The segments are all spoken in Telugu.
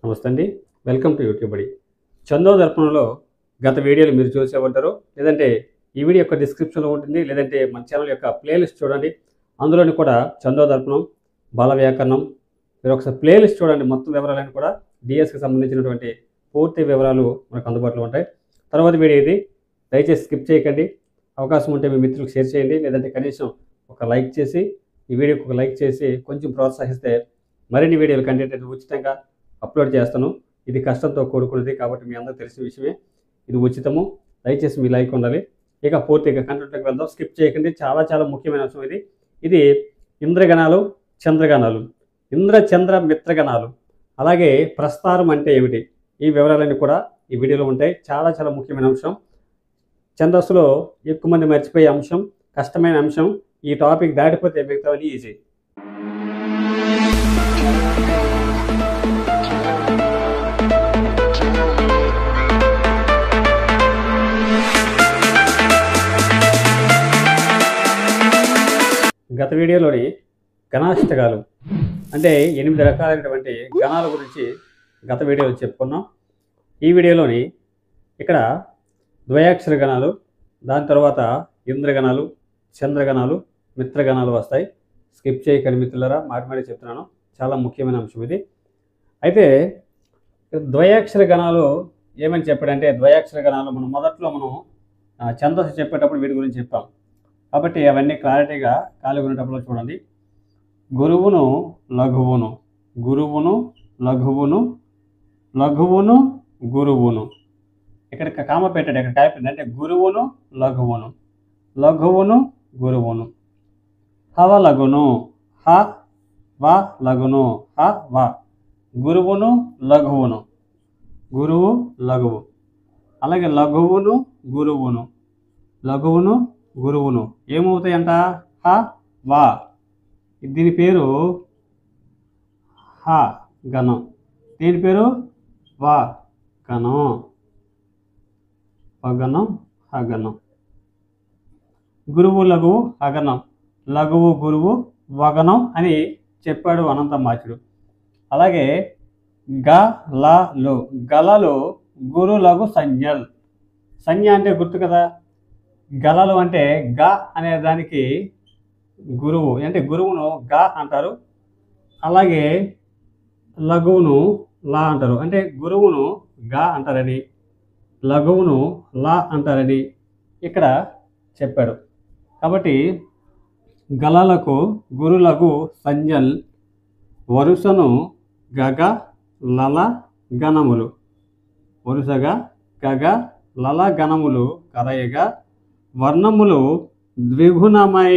నమస్తే అండి వెల్కమ్ టు యూట్యూబ్ బడి చందో దర్పణలో గత వీడియోలు మీరు చూసే ఉంటారు లేదంటే ఈ వీడియో యొక్క డిస్క్రిప్షన్లో ఉంటుంది లేదంటే మన ఛానల్ యొక్క ప్లేలిస్ట్ చూడండి అందులోని కూడా చందో దర్పణం బాల వ్యాకరణం మీరు ఒకసారి ప్లేలిస్ట్ చూడండి మొత్తం వివరాలన్నీ కూడా డిఎస్కి సంబంధించినటువంటి పూర్తి వివరాలు మనకు అందుబాటులో ఉంటాయి తర్వాత వీడియో ఇది దయచేసి స్కిప్ చేయకండి అవకాశం ఉంటే మీ మిత్రులకు షేర్ చేయండి లేదంటే కనీసం ఒక లైక్ చేసి ఈ వీడియోకి ఒక లైక్ చేసి కొంచెం ప్రోత్సహిస్తే మరిన్ని వీడియోలు కంటెంట్ అనేది ఉచితంగా అప్లోడ్ చేస్తాను ఇది కష్టంతో కూడుకున్నది కాబట్టి మీ అందరికీ తెలిసిన విషయమే ఇది ఉచితము దయచేసి మీ లైక్ ఉండాలి ఇక పూర్తిగా కంటెంట్లోకి వెళ్దాం స్కిప్ చేయకండి చాలా చాలా ముఖ్యమైన అంశం ఇది ఇది ఇంద్రగణాలు చంద్రగణాలు ఇంద్ర చంద్ర మిత్రగణాలు అలాగే ప్రస్తారం అంటే ఏమిటి ఈ వివరాలన్నీ కూడా ఈ వీడియోలో ఉంటాయి చాలా చాలా ముఖ్యమైన అంశం ఛందస్సులో ఎక్కువ మంది మర్చిపోయే అంశం కష్టమైన అంశం ఈ టాపిక్ దాటిపోతే మిగతావన్నీ ఈజీ గత వీడియోలోని గణాష్టకాలు అంటే ఎనిమిది రకాలైనటువంటి గణాల గురించి గత వీడియోలో చెప్పుకున్నాం ఈ వీడియోలోని ఇక్కడ ద్వయాక్షర గణాలు దాని తర్వాత ఇంద్రగణాలు చంద్రగణాలు మిత్రగణాలు వస్తాయి స్కిప్ చేయకండి మిత్రులరా మాటి మాటి చెప్తున్నాను చాలా ముఖ్యమైన అంశం ఇది అయితే ద్వయాక్షర గణాలు ఏమని చెప్పాడంటే ద్వయాక్షర గణాలు మనం మొదట్లో మనం ఆ, ఛందస్సు చెప్పేటప్పుడు వీటి గురించి చెప్పాం కాబట్టి అవన్నీ క్లారిటీగా ఖాళీ ఉన్నటప్పుడు చూడండి గురువును లఘువును గురువును లఘువును లఘువును గురువును ఇక్కడ క- కామ పెట్టాడు ఇక్కడ టైప్ అంటే గురువును లఘువును లఘువును గురువును హవ లఘును హ వ లఘును హ వ గురువును లఘువును గురువు లఘువు అలాగే లఘువును గురువును లఘువును గురువును ఏమవుతాయంట హ వా దీని పేరు హ గణం దీని పేరు వా గణం వగనం హగనం గురువు లఘువు హగనం లఘువు గురువు వగనం అని చెప్పాడు అనంతమాచుడు అలాగే గ ల లు గలలో గురు లఘు సంజ్ఞల్ సంజ్ఞ అంటే గుర్తు కదా గలలు అంటే గ అనే దానికి గురువు అంటే గురువును గ అంటారు అలాగే లఘువును లా అంటారు అంటే గురువును గా అంటారని లఘువును లా అంటారని ఇక్కడ చెప్పాడు కాబట్టి గలలకు గురులకు సంజల్ వరుసను గగ లల గణములు వరుసగా గగ లల గణములు కలయగా వర్ణములు ద్విగుణమై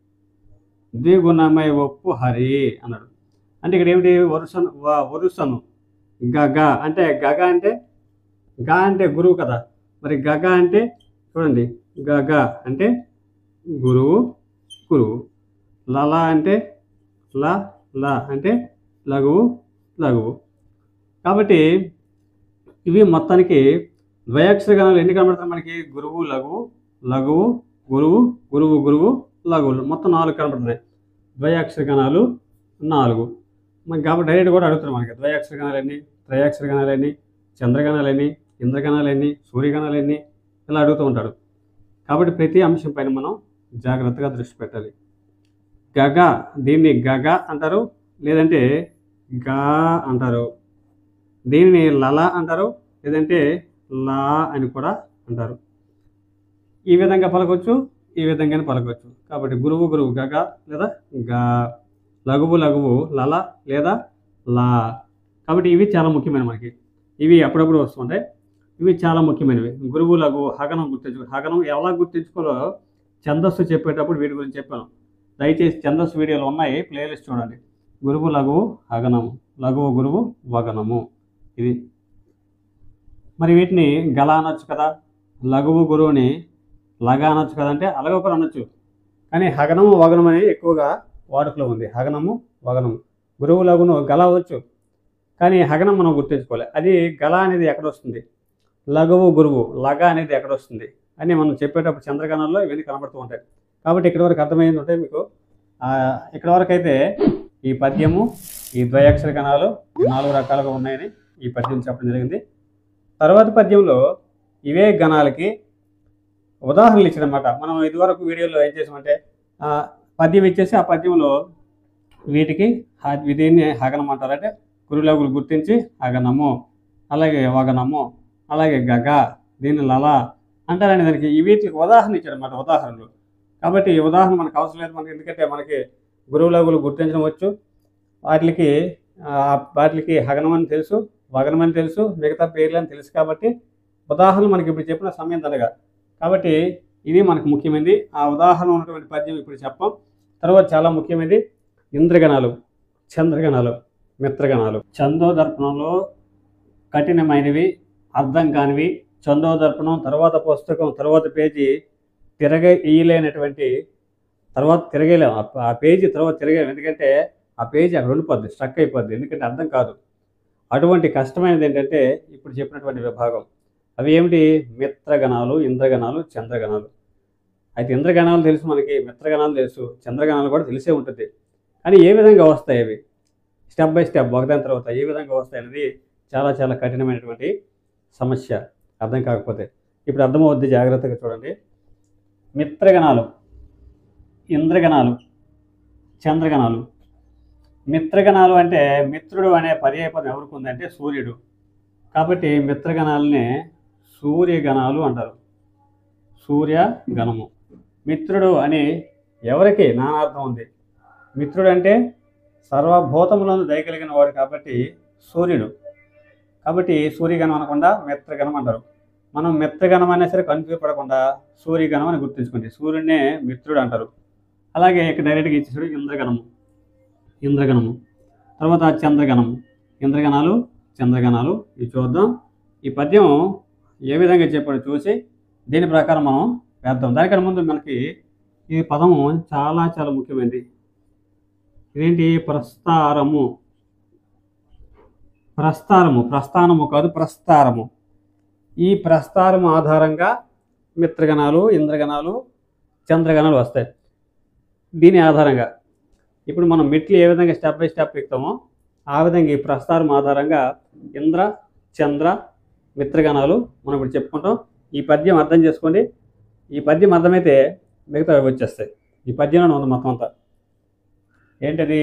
ద్విగుణమై ఒప్పు హరి అన్నాడు అంటే ఇక్కడ ఏమిటి వరుసను వ- వరుసను గగ అంటే గగ అంటే గా అంటే గురువు కదా మరి గగ అంటే చూడండి గగ అంటే గురువు గురువు లల అంటే ల ల అంటే లఘువు లఘువు కాబట్టి ఇవి మొత్తానికి ద్వయాక్షర గణాలు ఎన్ని కనబడతాయి మనకి గురువు లఘువు లఘువు గురువు గురువు గురువు లఘువులు మొత్తం నాలుగు కనబడుతున్నాయి ద్వయాక్షర గణాలు నాలుగు మనకి కాబట్టి డైరెక్ట్ కూడా అడుగుతున్నారు మనకి ద్వయాక్షర గణాలు ఎన్ని త్రయాక్షర గణాలు ఎన్ని చంద్రగణాలు ఎన్ని ఇంద్రగణాలు ఎన్ని సూర్యగణాలు ఎన్ని ఇలా అడుగుతూ ఉంటాడు కాబట్టి ప్రతి అంశం పైన మనం జాగ్రత్తగా దృష్టి పెట్టాలి గగ దీన్ని గగ అంటారు లేదంటే గా అంటారు దీనిని లల అంటారు లేదంటే లా అని కూడా అంటారు ఈ విధంగా పలకొచ్చు ఈ విధంగానే పలకొచ్చు కాబట్టి గురువు గురువు గగ లేదా గా లఘువు లఘువు లల లేదా లా కాబట్టి ఇవి చాలా ముఖ్యమైన మనకి ఇవి అప్పుడప్పుడు వస్తుంటాయి ఇవి చాలా ముఖ్యమైనవి గురువు లఘువు హగనం గుర్తించుకో హగనం ఎలా గుర్తించుకోవాలో ఛందస్సు చెప్పేటప్పుడు వీటి గురించి చెప్పాను దయచేసి ఛందస్సు వీడియోలు ఉన్నాయి ప్లేలిస్ట్ చూడండి గురువు లఘువు హగనము లఘువు గురువు వగనము ఇది మరి వీటిని గల అనొచ్చు కదా లఘువు గురువుని లగ అనొచ్చు కదా అంటే అలాగ కూడా అనొచ్చు కానీ హగనము వగనం అనేది ఎక్కువగా వాడుకలో ఉంది హగనము వగనము గురువు లఘును గల అవ్వచ్చు కానీ హగనం మనం గుర్తించుకోవాలి అది గల అనేది ఎక్కడ వస్తుంది లఘువు గురువు లగ అనేది ఎక్కడ వస్తుంది అని మనం చెప్పేటప్పుడు చంద్రగణంలో ఇవన్నీ కనబడుతూ ఉంటాయి కాబట్టి ఇక్కడ వరకు అర్థమైంది ఉంటే మీకు ఆ, ఇక్కడ వరకు అయితే ఈ పద్యము ఈ ద్వయాక్షర గణాలు నాలుగు రకాలుగా ఉన్నాయని ఈ పద్యం చెప్పడం జరిగింది తర్వాత పద్యంలో ఇవే గణాలకి ఉదాహరణలు ఇచ్చాడనమాట మనం ఇదివరకు వీడియోలో ఏం చేసామంటే ఆ పద్యం ఇచ్చేసి ఆ పద్యంలో వీటికి హ- దీన్ని హగనం అంటారు అంటే గురులగులు గుర్తించి హగనము అలాగే వగనము అలాగే గగ దీన్ని లల అంటారని దానికి ఈ వీటికి ఉదాహరణ ఇచ్చాడు అన్నమాట ఉదాహరణలు కాబట్టి ఈ ఉదాహరణ మనకు అవసరం లేదు మనకి ఎందుకంటే మనకి గురువులగులు గుర్తించడం వచ్చు వాటికి ఆ, వాటికి హగనం అని తెలుసు వగనం అని తెలుసు మిగతా పేర్లు అని తెలుసు కాబట్టి ఉదాహరణ మనకి ఇప్పుడు చెప్పిన సమయం దండగా కాబట్టి ఇది మనకు ముఖ్యమైనది ఆ ఉదాహరణ ఉన్నటువంటి పద్యం ఇప్పుడు చెప్పాం తర్వాత చాలా ముఖ్యమైనది ఇంద్రగణాలు చంద్రగణాలు మిత్రగణాలు చందోదర్పణంలో కఠినమైనవి అర్థం కానివి చందోదర్పణం తర్వాత పుస్తకం తర్వాత పేజీ తిరగ ఇయ్యలేనటువంటి తర్వాత తిరగలేం ఆ- ఆ పేజీ తర్వాత తిరగలేం ఎందుకంటే ఆ పేజీ అక్కడ ఉండిపోద్ది స్ట్రక్ అయిపోద్ది ఎందుకంటే అర్థం కాదు అటువంటి కష్టమైనది ఏంటంటే ఇప్పుడు చెప్పినటువంటి విభాగం అవి ఏమిటి మిత్రగణాలు ఇంద్రగణాలు చంద్రగణాలు అయితే ఇంద్రగణాలు తెలుసు మనకి మిత్రగణాలు తెలుసు చంద్రగణాలు కూడా తెలిసే ఉంటుంది కానీ ఏ విధంగా వస్తాయి అవి స్టెప్ బై స్టెప్ ఒకదాని తర్వాత ఏ విధంగా వస్తాయి అనేది చాలా చాలా కఠినమైనటువంటి సమస్య అర్థం కాకపోతే ఇప్పుడు అర్థమవుద్ది జాగ్రత్తగా చూడండి మిత్రగణాలు ఇంద్రగణాలు చంద్రగణాలు మిత్రగణాలు అంటే మిత్రుడు అనే పర్యాయపదం ఎవరికి ఉందంటే సూర్యుడు కాబట్టి మిత్రగణాలనే సూర్యగణాలు అంటారు సూర్యగణము మిత్రుడు అని ఎవరికి నానార్థం ఉంది మిత్రుడు అంటే సర్వభూతములను దయగలిగిన వాడు కాబట్టి సూర్యుడు కాబట్టి సూర్యగణం అనకుండా మిత్రగణం అంటారు మనం మిత్రగణం అనే సరే కన్ఫ్యూజ్ పడకుండా సూర్యగణం అని గుర్తుంచుకోండి సూర్యుడినే మిత్రుడు అంటారు అలాగే ఇక్కడ డైరెక్ట్గా ఇచ్చేసాడు ఇంద్రగణము ఇంద్రగణము తర్వాత చంద్రగణము ఇంద్రగణాలు చంద్రగణాలు ఇవి చూద్దాం ఈ పద్యం ఏ విధంగా చెప్పాడో చూసి దీని ప్రకారం మనం వేద్దాం దానికన్నా ముందు మనకి ఈ పదము చాలా చాలా ముఖ్యమైనది ఇదేంటి ప్రస్తారము ప్రస్తారము ప్రస్థానము కాదు ప్రస్తారము ఈ ప్రస్తారము ఆధారంగా మిత్రగణాలు ఇంద్రగణాలు చంద్రగణాలు వస్తాయి దీని ఆధారంగా ఇప్పుడు మనం మెట్లు ఏ విధంగా స్టెప్ బై స్టెప్ ఎక్కుతామో ఆ విధంగా ఈ ప్రస్తారం ఆధారంగా ఇంద్ర చంద్ర మిత్రగణాలు మనం ఇప్పుడు చెప్పుకుంటాం ఈ పద్యం అర్థం చేసుకోండి ఈ పద్యం అర్థమైతే మిగతా వచ్చేస్తాయి ఈ పద్యంలో ఉంది మొత్తం అంతా ఏంటది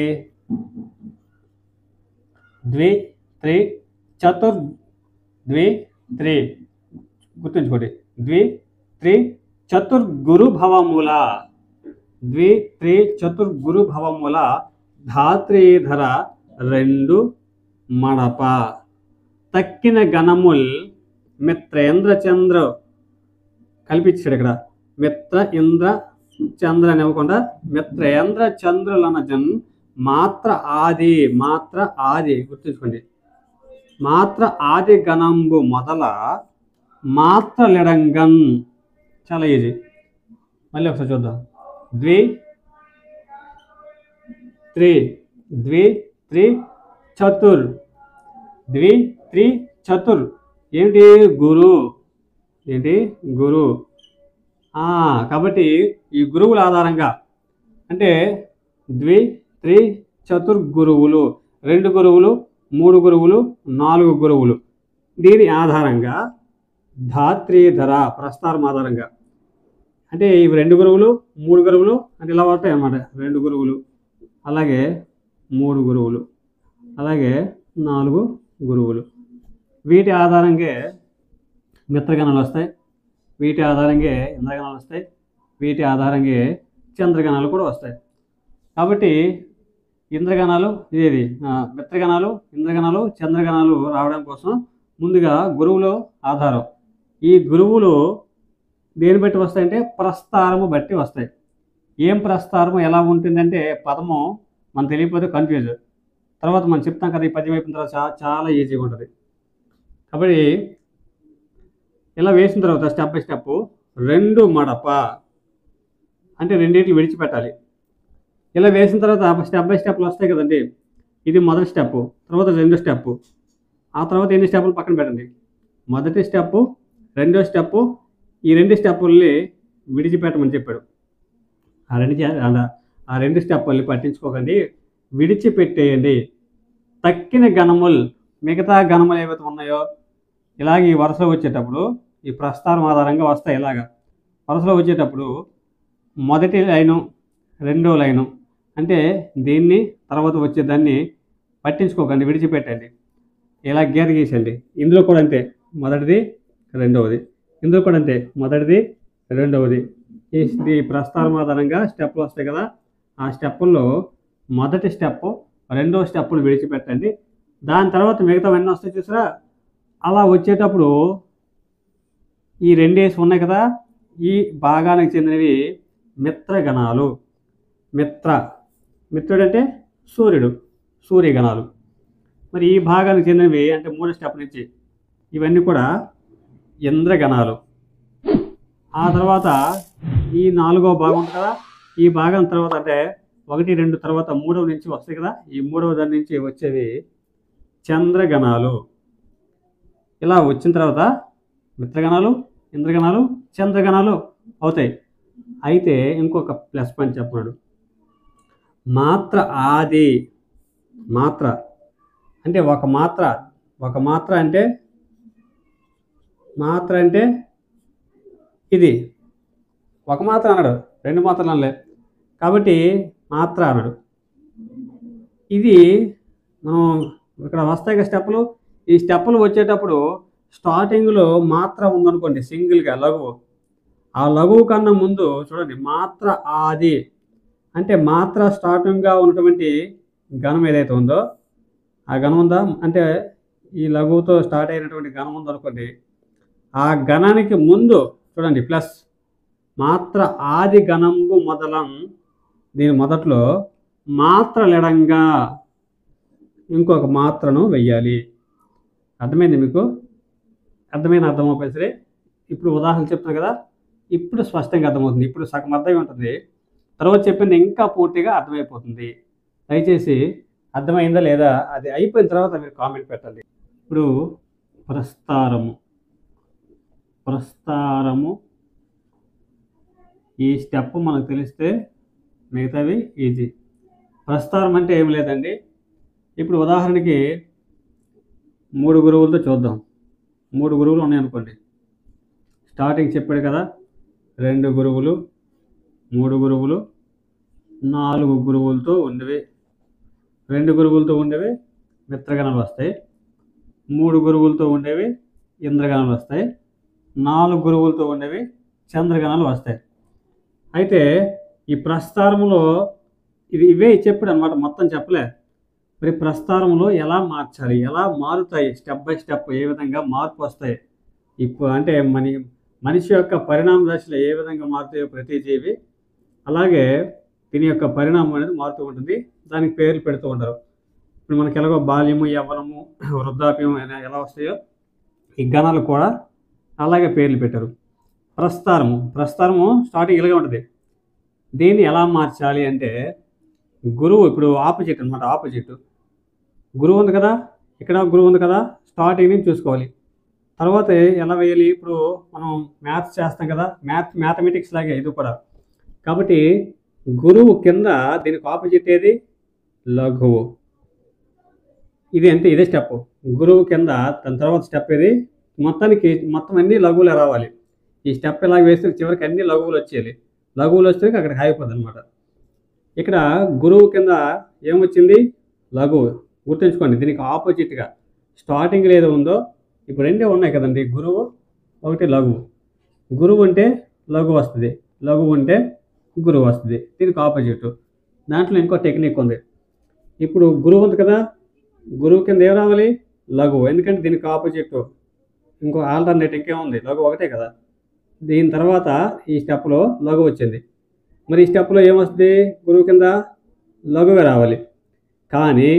ద్వి త్రి చతుర్ ద్వి త్రి గుర్తుంచుకోండి ద్వి త్రి చతుర్గురు భవముల ద్వి త్రి చతుర్గురు భవముల ధాత్రీధర రెండు మడప తక్కిన గణముల్ మిత్రేంద్ర చంద్ర కల్పించాడు ఇక్కడ మిత్ర ఇంద్ర చంద్ర అని ఇవ్వకుండా మిత్రేంద్ర చంద్రులనజన్ మాత్ర ఆది మాత్ర ఆది గుర్తుంచుకోండి మాత్ర ఆది గణంబు మొదల మాత్ర లిడంగన్ చాలా ఈజీ మళ్ళీ ఒకసారి చూద్దాం ద్వి త్రి ద్వి త్రి చతుర్ ద్వి త్రి చతుర్ ఏంటి గురు ఏంటి గురు ఆ, కాబట్టి ఈ గురువుల ఆధారంగా అంటే ద్వి త్రి చతుర్ గురువులు రెండు గురువులు మూడు గురువులు నాలుగు గురువులు దీని ఆధారంగా ధాత్రీధర ప్రస్తారం ఆధారంగా అంటే ఇవి రెండు గురువులు మూడు గురువులు అంటే ఇలా ఉంటాయి అన్నమాట రెండు గురువులు అలాగే మూడు గురువులు అలాగే నాలుగు గురువులు వీటి ఆధారంగా మిత్రగణాలు వస్తాయి వీటి ఆధారంగా ఇంద్రగణాలు వస్తాయి వీటి ఆధారంగా చంద్రగణాలు కూడా వస్తాయి కాబట్టి ఇంద్రగణాలు ఇదేది ఆ, మిత్రగణాలు ఇంద్రగణాలు చంద్రగణాలు రావడం కోసం ముందుగా గురువులు ఆధారం ఈ గురువులు దేని బట్టి వస్తాయంటే ప్రస్తారము బట్టి వస్తాయి ఏం ప్రస్తారము ఎలా ఉంటుందంటే పదము మనం తెలియకపోతే కన్ఫ్యూజ్ తర్వాత మనం చెప్తాం కదా ఈ పద్యం అయిపోయిన తర్వాత చా- చాలా ఈజీగా ఉంటుంది కాబట్టి ఇలా వేసిన తర్వాత స్టెప్ బై స్టెప్ రెండు మడప అంటే రెండింటిని విడిచిపెట్టాలి ఇలా వేసిన తర్వాత స్టెప్ బై స్టెప్లు వస్తాయి కదండి ఇది మొదటి స్టెప్ తర్వాత రెండో స్టెప్ ఆ తర్వాత ఎన్ని స్టెప్పులు పక్కన పెట్టండి మొదటి స్టెప్ రెండో స్టెప్ ఈ రెండు స్టెప్పుల్ని విడిచిపెట్టమని చెప్పాడు ఆ రెండు చే- ఆ- ఆ రెండు స్టెప్పుల్ని పట్టించుకోకండి విడిచిపెట్టేయండి తక్కిన గణముల్ మిగతా గణములు ఏవైతే ఉన్నాయో ఇలాగ ఈ వరుసలో వచ్చేటప్పుడు ఈ ప్రస్తారం ఆధారంగా వస్తాయి ఇలాగా వరుసలో వచ్చేటప్పుడు మొదటి లైను రెండో లైను అంటే దీన్ని తర్వాత వచ్చే దాన్ని పట్టించుకోకండి విడిచిపెట్టండి ఇలా గీత గీసండి ఇందులో కూడా అంతే మొదటిది రెండవది ఇందులో కూడా అంతే మొదటిది రెండవది ఈ ఈ ప్రస్తారం ఆధారంగా స్టెప్లు వస్తాయి కదా ఆ స్టెప్పుల్లో మొదటి స్టెప్ రెండో స్టెప్పులు విడిచిపెట్టండి దాని తర్వాత మిగతావన్నీ వస్తాయి చూసారా అలా వచ్చేటప్పుడు ఈ రెండేసి ఉన్నాయి కదా ఈ భాగానికి చెందినవి మిత్రగణాలు మిత్ర మిత్రుడు అంటే సూర్యుడు సూర్యగణాలు మరి ఈ భాగానికి చెందినవి అంటే మూడో స్టెప్ నుంచి ఇవన్నీ కూడా ఇంద్రగణాలు ఆ తర్వాత ఈ నాలుగో భాగం ఉంది కదా ఈ భాగం తర్వాత అంటే ఒకటి రెండు తర్వాత మూడవ నుంచి వస్తాయి కదా ఈ మూడవ దాని నుంచి వచ్చేవి చంద్రగణాలు ఇలా వచ్చిన తర్వాత మిత్రగణాలు ఇంద్రగణాలు చంద్రగణాలు అవుతాయి అయితే ఇంకొక ప్లస్ పాయింట్ చెప్పాడు మాత్ర ఆది మాత్ర అంటే ఒక మాత్ర ఒక మాత్ర అంటే మాత్ర అంటే ఇది ఒక మాత్ర అన్నాడు రెండు మాత్రలు అనలే కాబట్టి మాత్ర అన్నాడు ఇది మనం ఇక్కడ వస్తాయి కదా స్టెప్పులు ఈ స్టెప్పులు వచ్చేటప్పుడు స్టార్టింగ్లో మాత్ర ఉందనుకోండి సింగిల్గా లఘువు ఆ లఘువు కన్నా ముందు చూడండి మాత్ర ఆది అంటే మాత్ర స్టార్టింగ్గా ఉన్నటువంటి గణం ఏదైతే ఉందో ఆ గణం ఉందా అంటే ఈ లఘువుతో స్టార్ట్ అయినటువంటి గణం ఉందనుకోండి ఆ గణానికి ముందు చూడండి ప్లస్ మాత్ర ఆది గణంబు మొదలం దీని మొదట్లో మాత్ర లెడంగా ఇంకొక మాత్రను వెయ్యాలి అర్థమైంది మీకు అర్థమైన అర్థమైపోయి సరే ఇప్పుడు ఉదాహరణ చెప్తున్నా కదా ఇప్పుడు స్పష్టంగా అర్థమవుతుంది ఇప్పుడు సగం అర్థమై ఉంటుంది తర్వాత చెప్పింది ఇంకా పూర్తిగా అర్థమైపోతుంది దయచేసి అర్థమైందా లేదా అది అయిపోయిన తర్వాత మీరు కామెంట్ పెట్టండి ఇప్పుడు ప్రస్తారము ప్రస్తారము ఈ స్టెప్ మనకు తెలిస్తే మిగతావి ఈజీ ప్రస్తారం అంటే ఏం లేదండి ఇప్పుడు ఉదాహరణకి మూడు గురువులతో చూద్దాం మూడు గురువులు ఉన్నాయనుకోండి స్టార్టింగ్ చెప్పాడు కదా రెండు గురువులు మూడు గురువులు నాలుగు గురువులతో ఉండేవి రెండు గురువులతో ఉండేవి మిత్రగణాలు వస్తాయి మూడు గురువులతో ఉండేవి ఇంద్రగణాలు వస్తాయి నాలుగు గురువులతో ఉండేవి చంద్రగణాలు వస్తాయి అయితే ఈ ప్రస్తారంలో ఇది ఇవే చెప్పాడు అనమాట మొత్తం చెప్పలే మరి ప్రస్తారంలో ఎలా మార్చాలి ఎలా మారుతాయి స్టెప్ బై స్టెప్ ఏ విధంగా మార్పు వస్తాయి ఇప్పుడు అంటే మన మనిషి యొక్క పరిణామ దశలో ఏ విధంగా మారుతాయో ప్రతి జీవి అలాగే దీని యొక్క పరిణామం అనేది మారుతూ ఉంటుంది దానికి పేర్లు పెడుతూ ఉంటారు ఇప్పుడు మనకి ఎలాగో బాల్యము యవ్వనము వృద్ధాప్యం అనే- ఎలా వస్తాయో ఈ గణాలు కూడా అలాగే పేర్లు పెట్టారు ప్రస్తారము ప్రస్తారము స్టార్టింగ్ ఇలాగే ఉంటుంది దీన్ని ఎలా మార్చాలి అంటే గురువు ఇప్పుడు ఆపోజిట్ అనమాట ఆపోజిట్ గురువు ఉంది కదా ఇక్కడ గురువు ఉంది కదా స్టార్టింగ్ నుంచి చూసుకోవాలి తర్వాత ఎలా వేయాలి ఇప్పుడు మనం మ్యాథ్స్ చేస్తాం కదా మ్యాథ్ మ్యాథమెటిక్స్ లాగే ఇది కూడా కాబట్టి గురువు కింద దీనికి ఆపోజిట్ ఏది లఘువు ఇది అంతే ఇదే స్టెప్ గురువు కింద దాని తర్వాత స్టెప్ ఇది మొత్తానికి మొత్తం అన్ని లఘువులే రావాలి ఈ స్టెప్ ఇలా వేస్తే చివరికి అన్ని లఘువులు వచ్చేయాలి లఘువులు వస్తే అక్కడికి ఆగిపోద్ది అనమాట ఇక్కడ గురువు కింద ఏమొచ్చింది లఘువు గుర్తుంచుకోండి దీనికి ఆపోజిట్గా స్టార్టింగ్ ఏదో ఉందో ఇప్పుడు రెండే ఉన్నాయి కదండి గురువు ఒకటి లఘువు గురువు అంటే లఘు వస్తుంది లఘువు అంటే గురువు వస్తుంది దీనికి ఆపోజిట్ దాంట్లో ఇంకో టెక్నిక్ ఉంది ఇప్పుడు గురువు ఉంది కదా గురువు కింద ఏం రావాలి లఘువు ఎందుకంటే దీనికి ఆపోజిట్ ఇంకో ఆల్టర్నేట్ ఇంకేముంది లఘు ఒకటే కదా దీని తర్వాత ఈ స్టెప్లో లఘు వచ్చింది మరి ఈ స్టెప్లో ఏమొస్తుంది గురువు కింద లఘువే రావాలి కానీ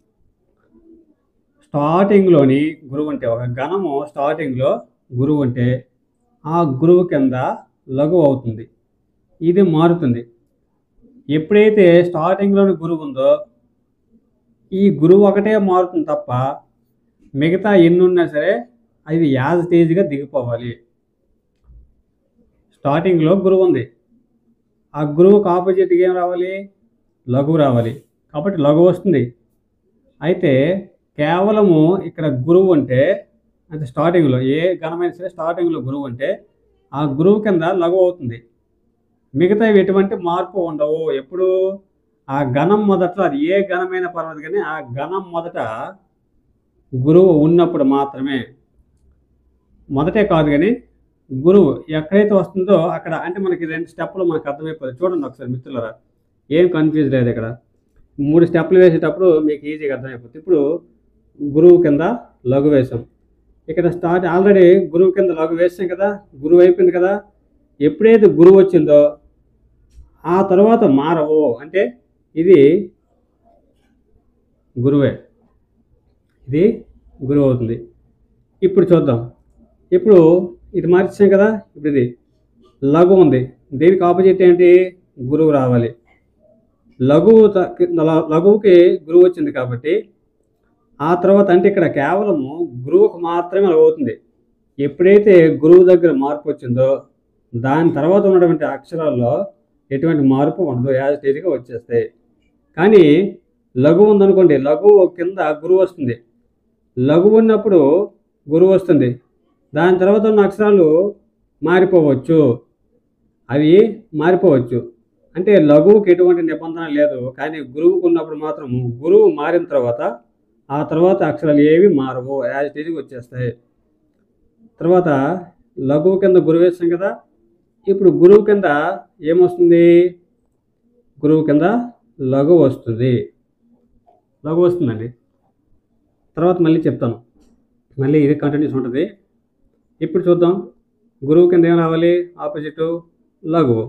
స్టార్టింగ్లోని గురువు అంటే ఒక గణము స్టార్టింగ్లో గురువు అంటే ఆ గురువు కింద లఘువు అవుతుంది ఇది మారుతుంది ఎప్పుడైతే స్టార్టింగ్లోని గురువు ఉందో ఈ గురువు ఒకటే మారుతుంది తప్ప మిగతా ఎన్ని ఉన్నా సరే అది యాజ్ తేజ్గా దిగిపోవాలి స్టార్టింగ్లో గురువు ఉంది ఆ గురువుకు ఆపోజిట్గా ఏం రావాలి లఘువు రావాలి కాబట్టి లఘు వస్తుంది అయితే కేవలము ఇక్కడ గురువు అంటే అంటే స్టార్టింగ్లో ఏ ఘనమైన సరే స్టార్టింగ్లో గురువు అంటే ఆ గురువు కింద లఘు అవుతుంది మిగతా ఎటువంటి మార్పు ఉండవు ఎప్పుడు ఆ గణం మొదట్లో అది ఏ ఘనమైన పర్వతం కానీ ఆ గణం మొదట గురువు ఉన్నప్పుడు మాత్రమే మొదటే కాదు కానీ గురువు ఎక్కడైతే వస్తుందో అక్కడ అంటే మనకి రెండు స్టెప్పులు మనకు అర్థమైపోతుంది చూడండి ఒకసారి మిత్రులరా ఏం కన్ఫ్యూజ్ లేదు ఇక్కడ మూడు స్టెప్పులు వేసేటప్పుడు మీకు ఈజీగా అర్థమైపోతుంది ఇప్పుడు గురువు కింద లఘు వేసాం ఇక్కడ స్టార్ట్ ఆల్రెడీ గురువు కింద లఘు వేసాం కదా గురువు అయిపోయింది కదా ఎప్పుడైతే గురువు వచ్చిందో ఆ తర్వాత మారవు అంటే ఇది గురువే ఇది గురువు అవుతుంది ఇప్పుడు చూద్దాం ఇప్పుడు ఇది మార్చాం కదా ఇప్పుడు ఇది లఘు ఉంది దీనికి ఆపోజిట్ ఏంటి గురువు రావాలి లఘువు త- ల- లఘువుకి గురువు వచ్చింది కాబట్టి ఆ తర్వాత అంటే ఇక్కడ కేవలము గురువుకు మాత్రమే అలా అవుతుంది ఎప్పుడైతే గురువు దగ్గర మార్పు వచ్చిందో దాని తర్వాత ఉన్నటువంటి అక్షరాల్లో ఎటువంటి మార్పు ఉండదు యాజ్ స్టేజ్గా వచ్చేస్తాయి కానీ లఘు ఉందనుకోండి లఘువు కింద గురువు వస్తుంది లఘు ఉన్నప్పుడు గురువు వస్తుంది దాని తర్వాత ఉన్న అక్షరాలు మారిపోవచ్చు అవి మారిపోవచ్చు అంటే లఘువుకి ఎటువంటి నిబంధన లేదు కానీ గురువుకు ఉన్నప్పుడు మాత్రం గురువు మారిన తర్వాత ఆ తర్వాత అక్షరాలు ఏవి మారవు యాజ్ స్టేజ్కి వచ్చేస్తాయి తర్వాత లఘువు కింద గురువు వేస్తాం కదా ఇప్పుడు గురువు కింద ఏమొస్తుంది గురువు కింద లఘు వస్తుంది లఘు వస్తుందండి తర్వాత మళ్ళీ చెప్తాను మళ్ళీ ఇది కంటిన్యూస్ ఉంటుంది ఇప్పుడు చూద్దాం గురువు కింద ఏం రావాలి ఆపోజిట్ లఘువు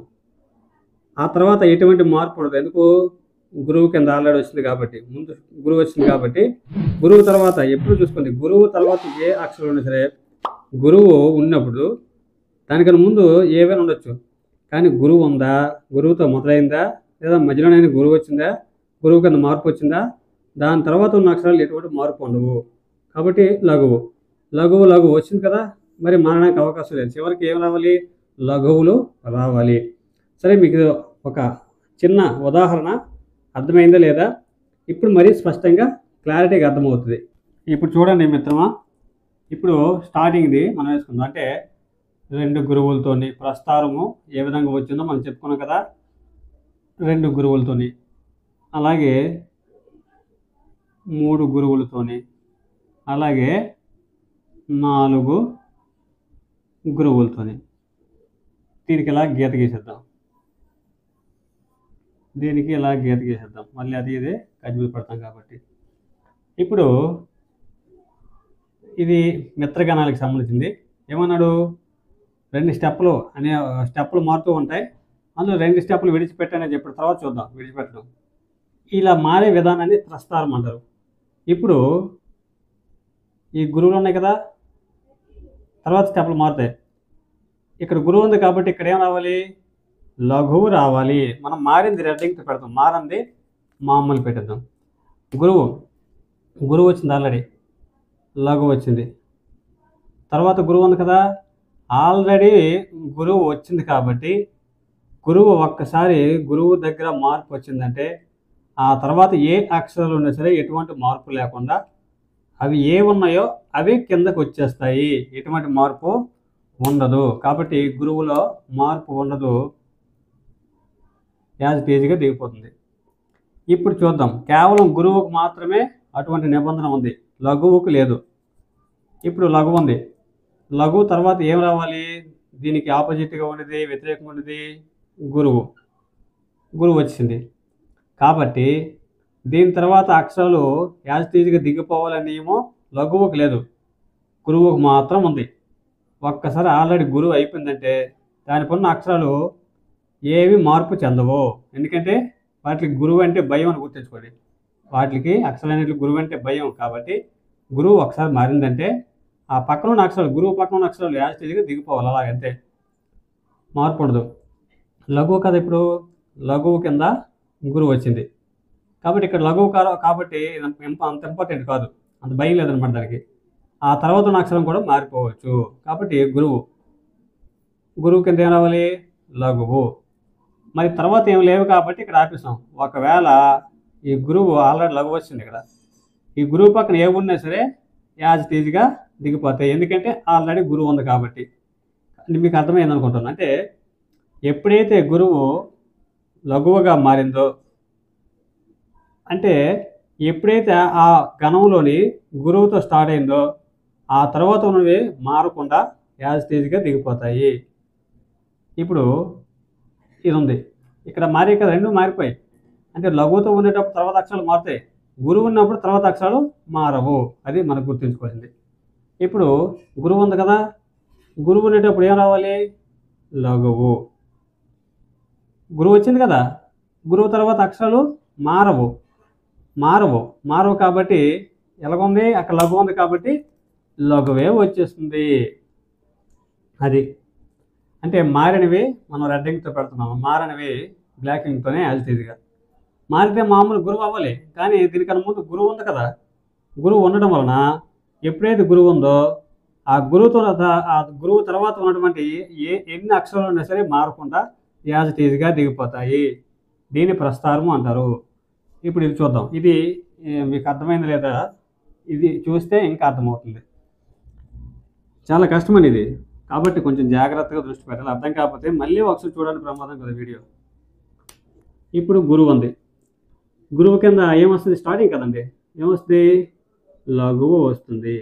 ఆ తర్వాత ఎటువంటి మార్పు ఉండదు ఎందుకు గురువు కింద ఆల్రెడీ వచ్చింది కాబట్టి ముందు గురువు వచ్చింది కాబట్టి గురువు తర్వాత ఎప్పుడు చూసుకోండి గురువు తర్వాత ఏ అక్షరం ఉన్నా సరే గురువు ఉన్నప్పుడు దానికన్నా ముందు ఏవైనా ఉండొచ్చు కానీ గురువు ఉందా గురువుతో మొదలైందా లేదా మధ్యలోనైనా గురువు వచ్చిందా గురువు కింద మార్పు వచ్చిందా దాని తర్వాత ఉన్న అక్షరాలు ఎటువంటి మార్పు ఉండవు కాబట్టి లఘువు లఘువు లఘువు వచ్చింది కదా మరి మారడానికి అవకాశం లేదు చివరికి ఏం రావాలి లఘువులు రావాలి సరే మీకు ఒక చిన్న ఉదాహరణ అర్థమైందా లేదా ఇప్పుడు మరీ స్పష్టంగా క్లారిటీగా అర్థమవుతుంది ఇప్పుడు చూడండి మిత్రమా ఇప్పుడు స్టార్టింగ్ది మనం వేసుకుందాం అంటే రెండు గురువులతోని ప్రస్తారము ఏ విధంగా వచ్చిందో మనం చెప్పుకున్నాం కదా రెండు గురువులతోని అలాగే మూడు గురువులతోని అలాగే నాలుగు గురువులతోని దీనికి ఇలా గీత గీసేద్దాం దీనికి ఇలా గీత గీసేద్దాం మళ్ళీ అది ఇదే కజ్జులు పడతాం కాబట్టి ఇప్పుడు ఇది మిత్రగణాలకు సంబంధించింది ఏమన్నాడు రెండు స్టెప్పులు అనే స్టెప్పులు మారుతూ ఉంటాయి అందులో రెండు స్టెప్పులు విడిచిపెట్టని చెప్పిన తర్వాత చూద్దాం విడిచిపెట్టడం ఇలా మారే విధానాన్ని ప్రస్తారం అంటారు ఇప్పుడు ఈ గురువులు ఉన్నాయి కదా తర్వాత స్టెప్పులు మారుతాయి ఇక్కడ గురువు ఉంది కాబట్టి ఇక్కడ ఏం రావాలి లఘువు రావాలి మనం మారింది రెడ్డింగ్తో పెడతాం మారింది మామూలు పెట్టేద్దాం గురువు గురువు వచ్చింది ఆల్రెడీ లఘు వచ్చింది తర్వాత గురువు ఉంది కదా ఆల్రెడీ గురువు వచ్చింది కాబట్టి గురువు ఒక్కసారి గురువు దగ్గర మార్పు వచ్చిందంటే ఆ తర్వాత ఏ అక్షరాలు ఉన్నా సరే ఎటువంటి మార్పు లేకుండా అవి ఏ ఉన్నాయో అవి కిందకు వచ్చేస్తాయి ఎటువంటి మార్పు ఉండదు కాబట్టి గురువులో మార్పు ఉండదు యాజ్ తేజీగా దిగిపోతుంది ఇప్పుడు చూద్దాం కేవలం గురువుకు మాత్రమే అటువంటి నిబంధన ఉంది లఘువుకు లేదు ఇప్పుడు లఘు ఉంది లఘు తర్వాత ఏం రావాలి దీనికి ఆపోజిట్గా ఉన్నది వ్యతిరేకంగా ఉన్నది గురువు గురువు వచ్చింది కాబట్టి దీని తర్వాత అక్షరాలు యాజ్ తేజీగా దిగిపోవాలనే నియమం లఘువుకు లేదు గురువుకు మాత్రం ఉంది ఒక్కసారి ఆల్రెడీ గురువు అయిపోయిందంటే దానిపై ఉన్న అక్షరాలు ఏవి మార్పు చెందవు ఎందుకంటే వాటికి గురువు అంటే భయం అని గుర్తుంచుకోండి వాటికి అక్షరాలన్నింటి గురువు అంటే భయం కాబట్టి గురువు ఒకసారి మారిందంటే ఆ పక్కన ఉన్న అక్షరాలు గురువు పక్కన ఉన్న అక్షరాలు యాజ్ స్టేజ్గా దిగిపోవాలి అలా అంతే మార్పు ఉండదు లఘువు కదా ఇప్పుడు లఘువు కింద గురువు వచ్చింది కాబట్టి ఇక్కడ లఘువు కా- కాబట్టి ఇది అంత అంత ఇంపార్టెంట్ కాదు అంత భయం లేదనమాట దానికి ఆ తర్వాత ఉన్న అక్షరం కూడా మారిపోవచ్చు కాబట్టి గురువు గురువు కింద ఏం రావాలి లఘువు మరి తర్వాత ఏం లేవు కాబట్టి ఇక్కడ ఆపేసాం ఒకవేళ ఈ గురువు ఆల్రెడీ లఘు వచ్చింది ఇక్కడ ఈ గురువు పక్కన ఏ ఉన్నా సరే యాజ్ టీజ్గా దిగిపోతాయి ఎందుకంటే ఆల్రెడీ గురువు ఉంది కాబట్టి అంటే మీకు అర్థమైంది అనుకుంటున్నాను అంటే ఎప్పుడైతే గురువు లఘువుగా మారిందో అంటే ఎప్పుడైతే ఆ గణంలోని గురువుతో స్టార్ట్ అయిందో ఆ తర్వాత ఉన్నవి మారకుండా యాజ్ టీజ్గా దిగిపోతాయి ఇప్పుడు ఇది ఉంది ఇక్కడ మారే కదా రెండు మారిపోయాయి అంటే లఘువుతో ఉండేటప్పుడు తర్వాత అక్షరాలు మారుతాయి గురువు ఉన్నప్పుడు తర్వాత అక్షరాలు మారవు అది మనకు గుర్తుంచుకోవాల్సింది ఇప్పుడు గురువు ఉంది కదా గురువు ఉండేటప్పుడు ఏం రావాలి లఘువు గురువు వచ్చింది కదా గురువు తర్వాత అక్షరాలు మారవు మారవు మారవు కాబట్టి ఎలాగుంది అక్కడ లఘు ఉంది కాబట్టి లఘువే వచ్చేస్తుంది అది అంటే మారినవి మనం రెడ్ ఇంక్తో పెడుతున్నాము మారినవి బ్లాక్ ఇంక్తోనే యాజ్ టీజ్గా మారితే మామూలు గురువు అవ్వాలి కానీ దీనికన్నా ముందు గురువు ఉంది కదా గురువు ఉండడం వలన ఎప్పుడైతే గురువు ఉందో ఆ గురువుతో త- ఆ గురువు తర్వాత ఉన్నటువంటి ఏ ఎన్ని అక్షరాలు ఉన్నా సరే మారకుండా యాజ్ టీజ్గా దిగిపోతాయి దీని ప్రస్తారము అంటారు ఇప్పుడు ఇది చూద్దాం ఇది ఏ, మీకు అర్థమైంది లేదా ఇది చూస్తే ఇంకా అర్థమవుతుంది చాలా కష్టమండి ఇది కాబట్టి కొంచెం జాగ్రత్తగా దృష్టి పెట్టాలి అర్థం కాకపోతే మళ్ళీ ఒకసారి చూడండి ప్రమాదం కదా వీడియో ఇప్పుడు గురువు ఉంది గురువు కింద ఏమొస్తుంది స్టార్టింగ్ కదండి ఏమొస్తుంది లఘువు వస్తుంది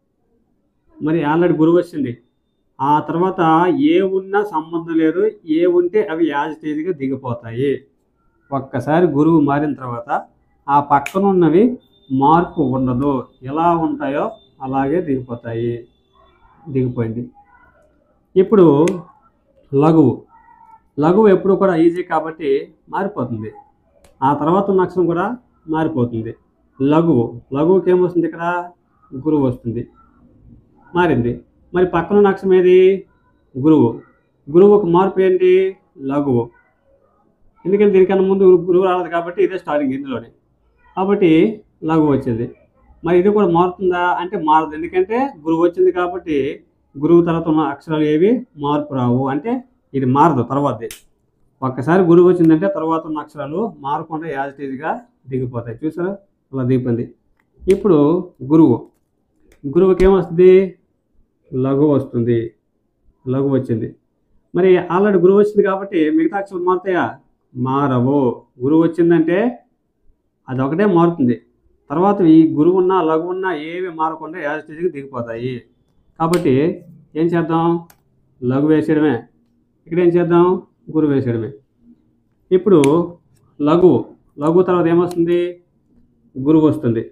మరి ఆల్రెడీ గురువు వచ్చింది ఆ తర్వాత ఏ ఉన్నా సంబంధం లేదు ఏ ఉంటే అవి యాజ్ టీజ్గా దిగిపోతాయి ఒక్కసారి గురువు మారిన తర్వాత ఆ పక్కన ఉన్నవి మార్పు ఉండదు ఎలా ఉంటాయో అలాగే దిగిపోతాయి దిగిపోయింది ఇప్పుడు లఘువు లఘువు ఎప్పుడు కూడా ఈజీ కాబట్టి మారిపోతుంది ఆ తర్వాత ఉన్న అక్షరం కూడా మారిపోతుంది లఘువు లఘువుకి ఏమొస్తుంది ఇక్కడ గురువు వస్తుంది మారింది మరి పక్కన ఉన్న అక్షరం ఏది గురువు గురువుకు మార్పు ఏంటి లఘువు ఎందుకంటే దీనికన్నా ముందు గురువు రాలేదు కాబట్టి ఇదే స్టార్టింగ్ ఇందులోనే కాబట్టి లఘువు వచ్చింది మరి ఇది కూడా మారుతుందా అంటే మారదు ఎందుకంటే గురువు వచ్చింది కాబట్టి గురువు తర్వాత ఉన్న అక్షరాలు ఏవి మార్పు రావు అంటే ఇది మారదు తర్వాతది ఒక్కసారి గురువు వచ్చిందంటే తర్వాత ఉన్న అక్షరాలు మారకుండా యాజ్ టీజ్గా దిగిపోతాయి చూసారా అలా దిగిపోయింది ఇప్పుడు గురువు గురువుకి ఏమొస్తుంది లఘు వస్తుంది లఘు వచ్చింది మరి ఆల్రెడీ గురువు వచ్చింది కాబట్టి మిగతా అక్షరాలు మారుతాయా మారవు గురువు వచ్చిందంటే అది ఒకటే మారుతుంది తర్వాత ఈ గురువు ఉన్న లఘు ఉన్న ఏవి మారకుండా యాజ్ టీజ్కి దిగిపోతాయి కాబట్టి ఏం చేద్దాం లఘు వేసేయడమే ఇక్కడ ఏం చేద్దాం గురువు వేసేయడమే ఇప్పుడు లఘు లఘు తర్వాత ఏమొస్తుంది గురువు వస్తుంది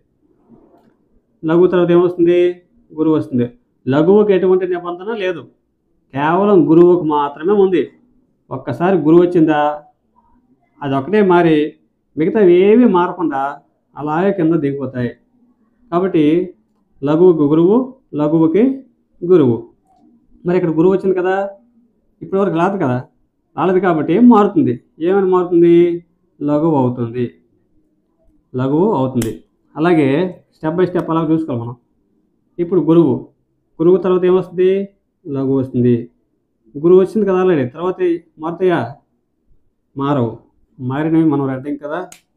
లఘు తర్వాత ఏమొస్తుంది గురువు వస్తుంది లఘువుకి ఎటువంటి నిబంధన లేదు కేవలం గురువుకు మాత్రమే ఉంది ఒక్కసారి గురువు వచ్చిందా అది ఒకటే మారి మిగతా ఏమీ మారకుండా అలాగే కింద దిగిపోతాయి కాబట్టి లఘువుకి గురువు లఘువుకి గురువు మరి ఇక్కడ గురువు వచ్చింది కదా ఇప్పటివరకు రాదు కదా రాలేదు కాబట్టి ఏం మారుతుంది ఏమైనా మారుతుంది లఘువు అవుతుంది లఘువు అవుతుంది అలాగే స్టెప్ బై స్టెప్ అలా చూసుకోవాలి మనం ఇప్పుడు గురువు గురువు తర్వాత ఏమొస్తుంది లఘు వస్తుంది గురువు వచ్చింది కదా ఆల్రెడీ తర్వాత మారుతాయా మారవు మారినవి మనం రెడ్డింగ్ కదా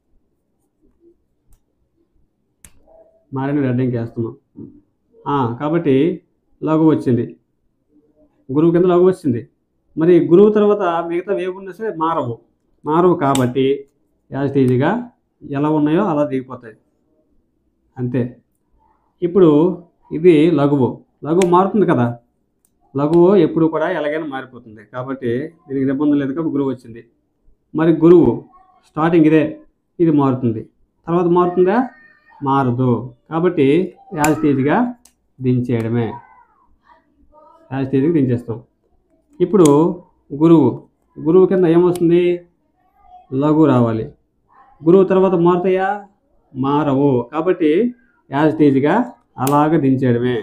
మారినవి రెడ్డింగ్ వేస్తున్నాం ఆ, కాబట్టి లఘు వచ్చింది గురువు కింద లఘు వచ్చింది మరి గురువు తర్వాత మిగతా ఏమున్నా సరే మారవు మారవు కాబట్టి యాజ్ ఈజీగా ఎలా ఉన్నాయో అలా దిగిపోతాయి అంతే ఇప్పుడు ఇది లఘువు లఘువు మారుతుంది కదా లఘువు ఎప్పుడు కూడా ఎలాగైనా మారిపోతుంది కాబట్టి దీనికి నిబంధన లేదు కాబట్టి గురువు వచ్చింది మరి గురువు స్టార్టింగ్ ఇదే ఇది మారుతుంది తర్వాత మారుతుందా మారదు కాబట్టి యాజ్ తీజ్గా దించేయడమే యాజ్ తీజ్గా దించేస్తాం ఇప్పుడు గురువు గురువు కింద ఏమొస్తుంది లఘు రావాలి గురువు తర్వాత మారుతాయా మారవు కాబట్టి యాజ్ టీజ్గా అలాగ దించేయడమే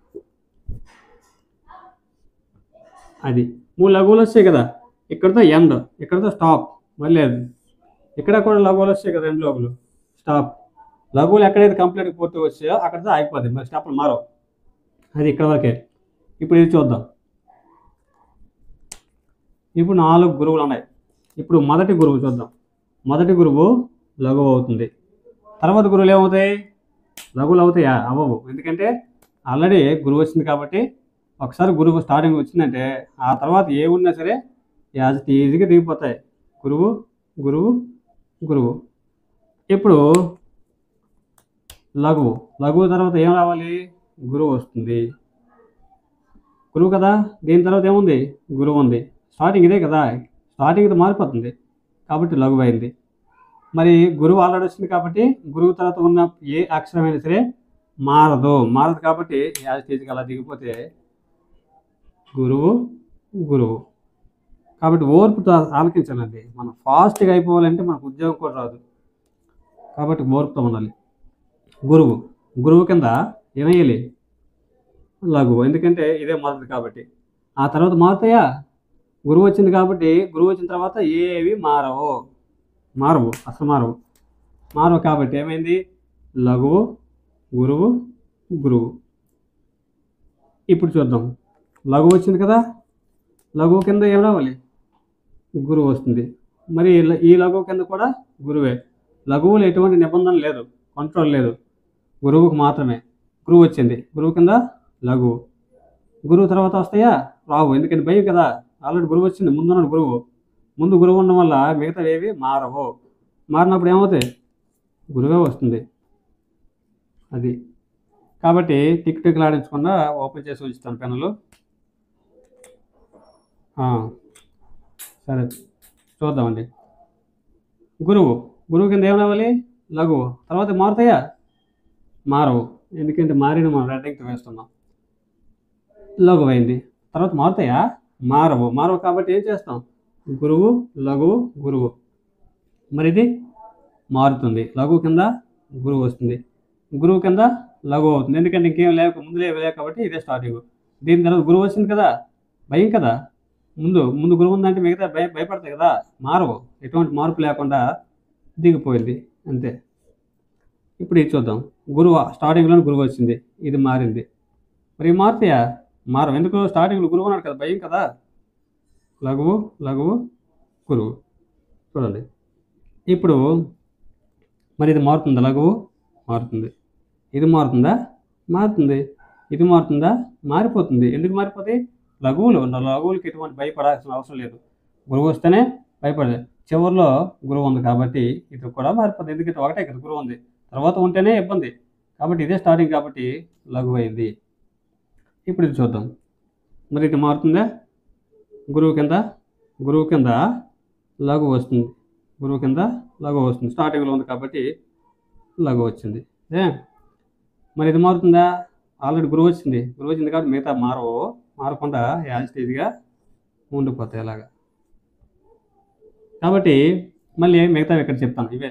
అది మూడు లఘువులు వస్తాయి కదా ఇక్కడతో ఎండ్ ఇక్కడతో స్టాప్ మళ్ళీ అది ఇక్కడ కూడా లఘువులు వస్తాయి కదా రెండు లఘువులు స్టాప్ లఘువులు ఎక్కడైతే కంప్లీట్ పూర్తి వచ్చాయో అక్కడితో ఆగిపోతాయి మరి స్టాప్లు మారవు అది ఇక్కడ వరకే ఇప్పుడు ఇది చూద్దాం ఇప్పుడు నాలుగు గురువులు ఉన్నాయి ఇప్పుడు మొదటి గురువు చూద్దాం మొదటి గురువు లఘువు అవుతుంది తర్వాత గురువులు ఏమవుతాయి లఘువులు అవుతాయా అవ్వవు ఎందుకంటే ఆల్రెడీ గురువు వచ్చింది కాబట్టి ఒకసారి గురువు స్టార్టింగ్ వచ్చిందంటే ఆ తర్వాత ఏ ఉన్నా సరే యాజ్ ఈజీగా దిగిపోతాయి గురువు గురువు గురువు ఇప్పుడు లఘువు లఘువు తర్వాత ఏం రావాలి గురువు వస్తుంది గురువు కదా దీని తర్వాత ఏముంది గురువు ఉంది స్టార్టింగ్ ఇదే కదా స్టార్టింగ్ ఇది మారిపోతుంది కాబట్టి లఘువు అయింది మరి గురువు ఆల్రెడీ వచ్చింది కాబట్టి గురువు తర్వాత ఉన్న ఏ అక్షరమైనా సరే మారదు మారదు కాబట్టి యాజ్ స్టేజ్కి అలా దిగిపోతే గురువు గురువు కాబట్టి ఓర్పుతో ఆలకించాలండి మనం ఫాస్ట్గా అయిపోవాలంటే మనకు ఉద్యోగం కూడా రాదు కాబట్టి ఓర్పుతో ఉండాలి గురువు గురువు కింద ఏమయ్యాలి లఘువు ఎందుకంటే ఇదే మొదటిది కాబట్టి ఆ తర్వాత మారుతాయా గురువు వచ్చింది కాబట్టి గురువు వచ్చిన తర్వాత ఏవి మారవు మారవు అసలు మారవు మారవు కాబట్టి ఏమైంది లఘువు గురువు గురువు ఇప్పుడు చూద్దాం లఘువు వచ్చింది కదా లఘువు కింద ఏం రావాలి గురువు వస్తుంది మరి ఈ ల- ఈ లఘువు కింద కూడా గురువే లఘువులు ఎటువంటి నిబంధన లేదు కంట్రోల్ లేదు గురువుకు మాత్రమే గురువు వచ్చింది గురువు కింద లఘువు గురువు తర్వాత వస్తాయా రావు ఎందుకంటే భయం కదా ఆల్రెడీ గురువు వచ్చింది ముందున్నాడు గురువు ముందు గురువు ఉండడం వల్ల మిగతావి ఏవి మారవు మారినప్పుడు ఏమవుతాయి గురువే వస్తుంది అది కాబట్టి టిక్ టిక్లు ఆడించకుండా ఓపెన్ చేసి ఉంచుతాను పెన్నులు ఆ, సరే చూద్దామండి గురువు గురువు కింద ఏం రావాలి లఘువు తర్వాత మారుతాయా మారవు ఎందుకంటే మారిన మనం రెడ్డింగ్తో వేస్తున్నాం లఘువు అయింది తర్వాత మారుతాయా మారవు మారవు కాబట్టి ఏం చేస్తాం గురువు లఘువు గురువు మరి ఇది మారుతుంది లఘువు కింద గురువు వస్తుంది గురువు కింద లఘువు అవుతుంది ఎందుకంటే ఇంకేం లేక ముందు లేవు లేక కాబట్టి ఇదే స్టార్టింగ్ దీని తర్వాత గురువు వచ్చింది కదా భయం కదా ముందు ముందు గురువు ఉందంటే మిగతా భయ భయపడతాయి కదా మారవు ఎటువంటి మార్పు లేకుండా దిగిపోయింది అంతే ఇప్పుడు ఇది చూద్దాం గురువు స్టార్టింగ్లోనే గురువు వచ్చింది ఇది మారింది మరి ఈ మారుతాయా మారవు ఎందుకు స్టార్టింగ్లో గురువు ఉన్నాడు కదా భయం కదా లఘువు లఘువు గురువు చూడండి ఇప్పుడు మరి ఇది మారుతుందా లఘువు మారుతుంది ఇది మారుతుందా మారుతుంది ఇది మారుతుందా మారిపోతుంది ఎందుకు మారిపోతాయి లఘువులు లఘువులకి ఎటువంటి భయపడాల్సిన అవసరం లేదు గురువు వస్తేనే భయపడదు చివరిలో గురువు ఉంది కాబట్టి ఇది కూడా మారిపోతుంది ఎందుకంటే ఒకటే కదా గురువు ఉంది తర్వాత ఉంటేనే ఇబ్బంది కాబట్టి ఇదే స్టార్టింగ్ కాబట్టి లఘువు అయింది ఇప్పుడు ఇది చూద్దాం మరి ఇది మారుతుందా గురువు కింద గురువు కింద లఘు వస్తుంది గురువు కింద లఘు వస్తుంది స్టార్టింగ్లో ఉంది కాబట్టి లఘు వచ్చింది ఏ మరి ఇది మారుతుందా ఆల్రెడీ గురువు వచ్చింది గురువు వచ్చింది కాబట్టి మిగతా మారవు మారకుండా యాజ్ స్టేజ్గా ఉండిపోతాయి అలాగా కాబట్టి మళ్ళీ మిగతా ఇక్కడ చెప్తాను ఇవే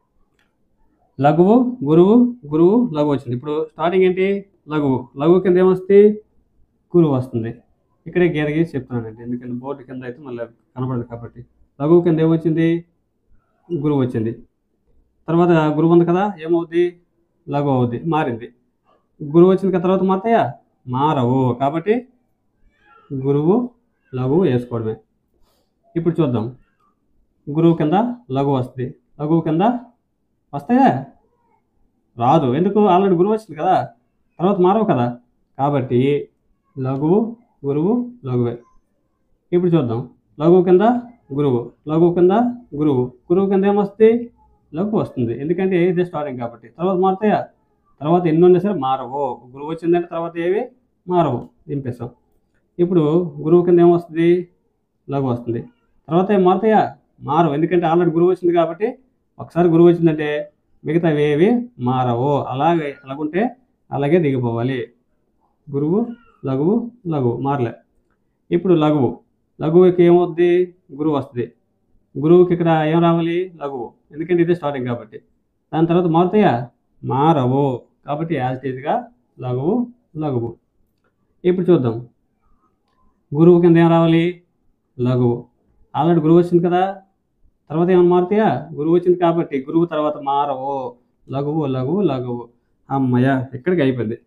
లఘువు గురువు గురువు లఘు వచ్చింది ఇప్పుడు స్టార్టింగ్ ఏంటి లఘువు లఘువు కింద ఏమొస్తుంది గురువు వస్తుంది ఇక్కడే గీత గీసి చెప్తున్నానండి ఎందుకంటే బోర్డు కింద అయితే మళ్ళీ కనబడదు కాబట్టి లఘువు కింద ఏమొచ్చింది గురువు వచ్చింది తర్వాత గురువు ఉంది కదా ఏమవుద్ది లఘు అవుద్ది మారింది గురువు వచ్చిన కదా తర్వాత మారుతాయా మారవు కాబట్టి గురువు లఘువు వేసుకోవడమే ఇప్పుడు చూద్దాం గురువు కింద లఘు వస్తుంది లఘువు కింద వస్తాయా రాదు ఎందుకు ఆల్రెడీ గురువు వచ్చింది కదా తర్వాత మారవు కదా కాబట్టి లఘువు గురువు లఘువే ఇప్పుడు చూద్దాం లఘువు కింద గురువు లఘువు కింద గురువు గురువు కింద ఏమొస్తుంది లఘు వస్తుంది ఎందుకంటే ఇదే స్టార్టింగ్ కాబట్టి తర్వాత మారుతాయా తర్వాత ఎన్ని ఉన్నా సరే మారవు గురువు వచ్చిందంటే తర్వాత ఏవి మారవు దింపేస్తాం ఇప్పుడు గురువు కింద ఏమొస్తుంది లఘు వస్తుంది తర్వాత ఏం మారుతాయా మారవు ఎందుకంటే ఆల్రెడీ గురువు వచ్చింది కాబట్టి ఒకసారి గురువు వచ్చిందంటే మిగతా ఏవి మారవు అలాగే అలాగుంటే అలాగే దిగిపోవాలి గురువు లఘువు లఘువు మారలే ఇప్పుడు లఘువు లఘువుకి ఏమవుద్ది గురువు వస్తుంది గురువుకి ఇక్కడ ఏం రావాలి లఘువు ఎందుకంటే ఇదే స్టార్టింగ్ కాబట్టి దాని తర్వాత మారుతాయా మారవు కాబట్టి యాజ్ టీజ్గా లఘువు లఘువు ఇప్పుడు చూద్దాం గురువు కింద ఏం రావాలి లఘువు ఆల్రెడీ గురువు వచ్చింది కదా తర్వాత ఏమైనా మారుతాయా గురువు వచ్చింది కాబట్టి గురువు తర్వాత మారవు లఘువు లఘువు లఘువు అమ్మయ్య ఇక్కడికి అయిపోయింది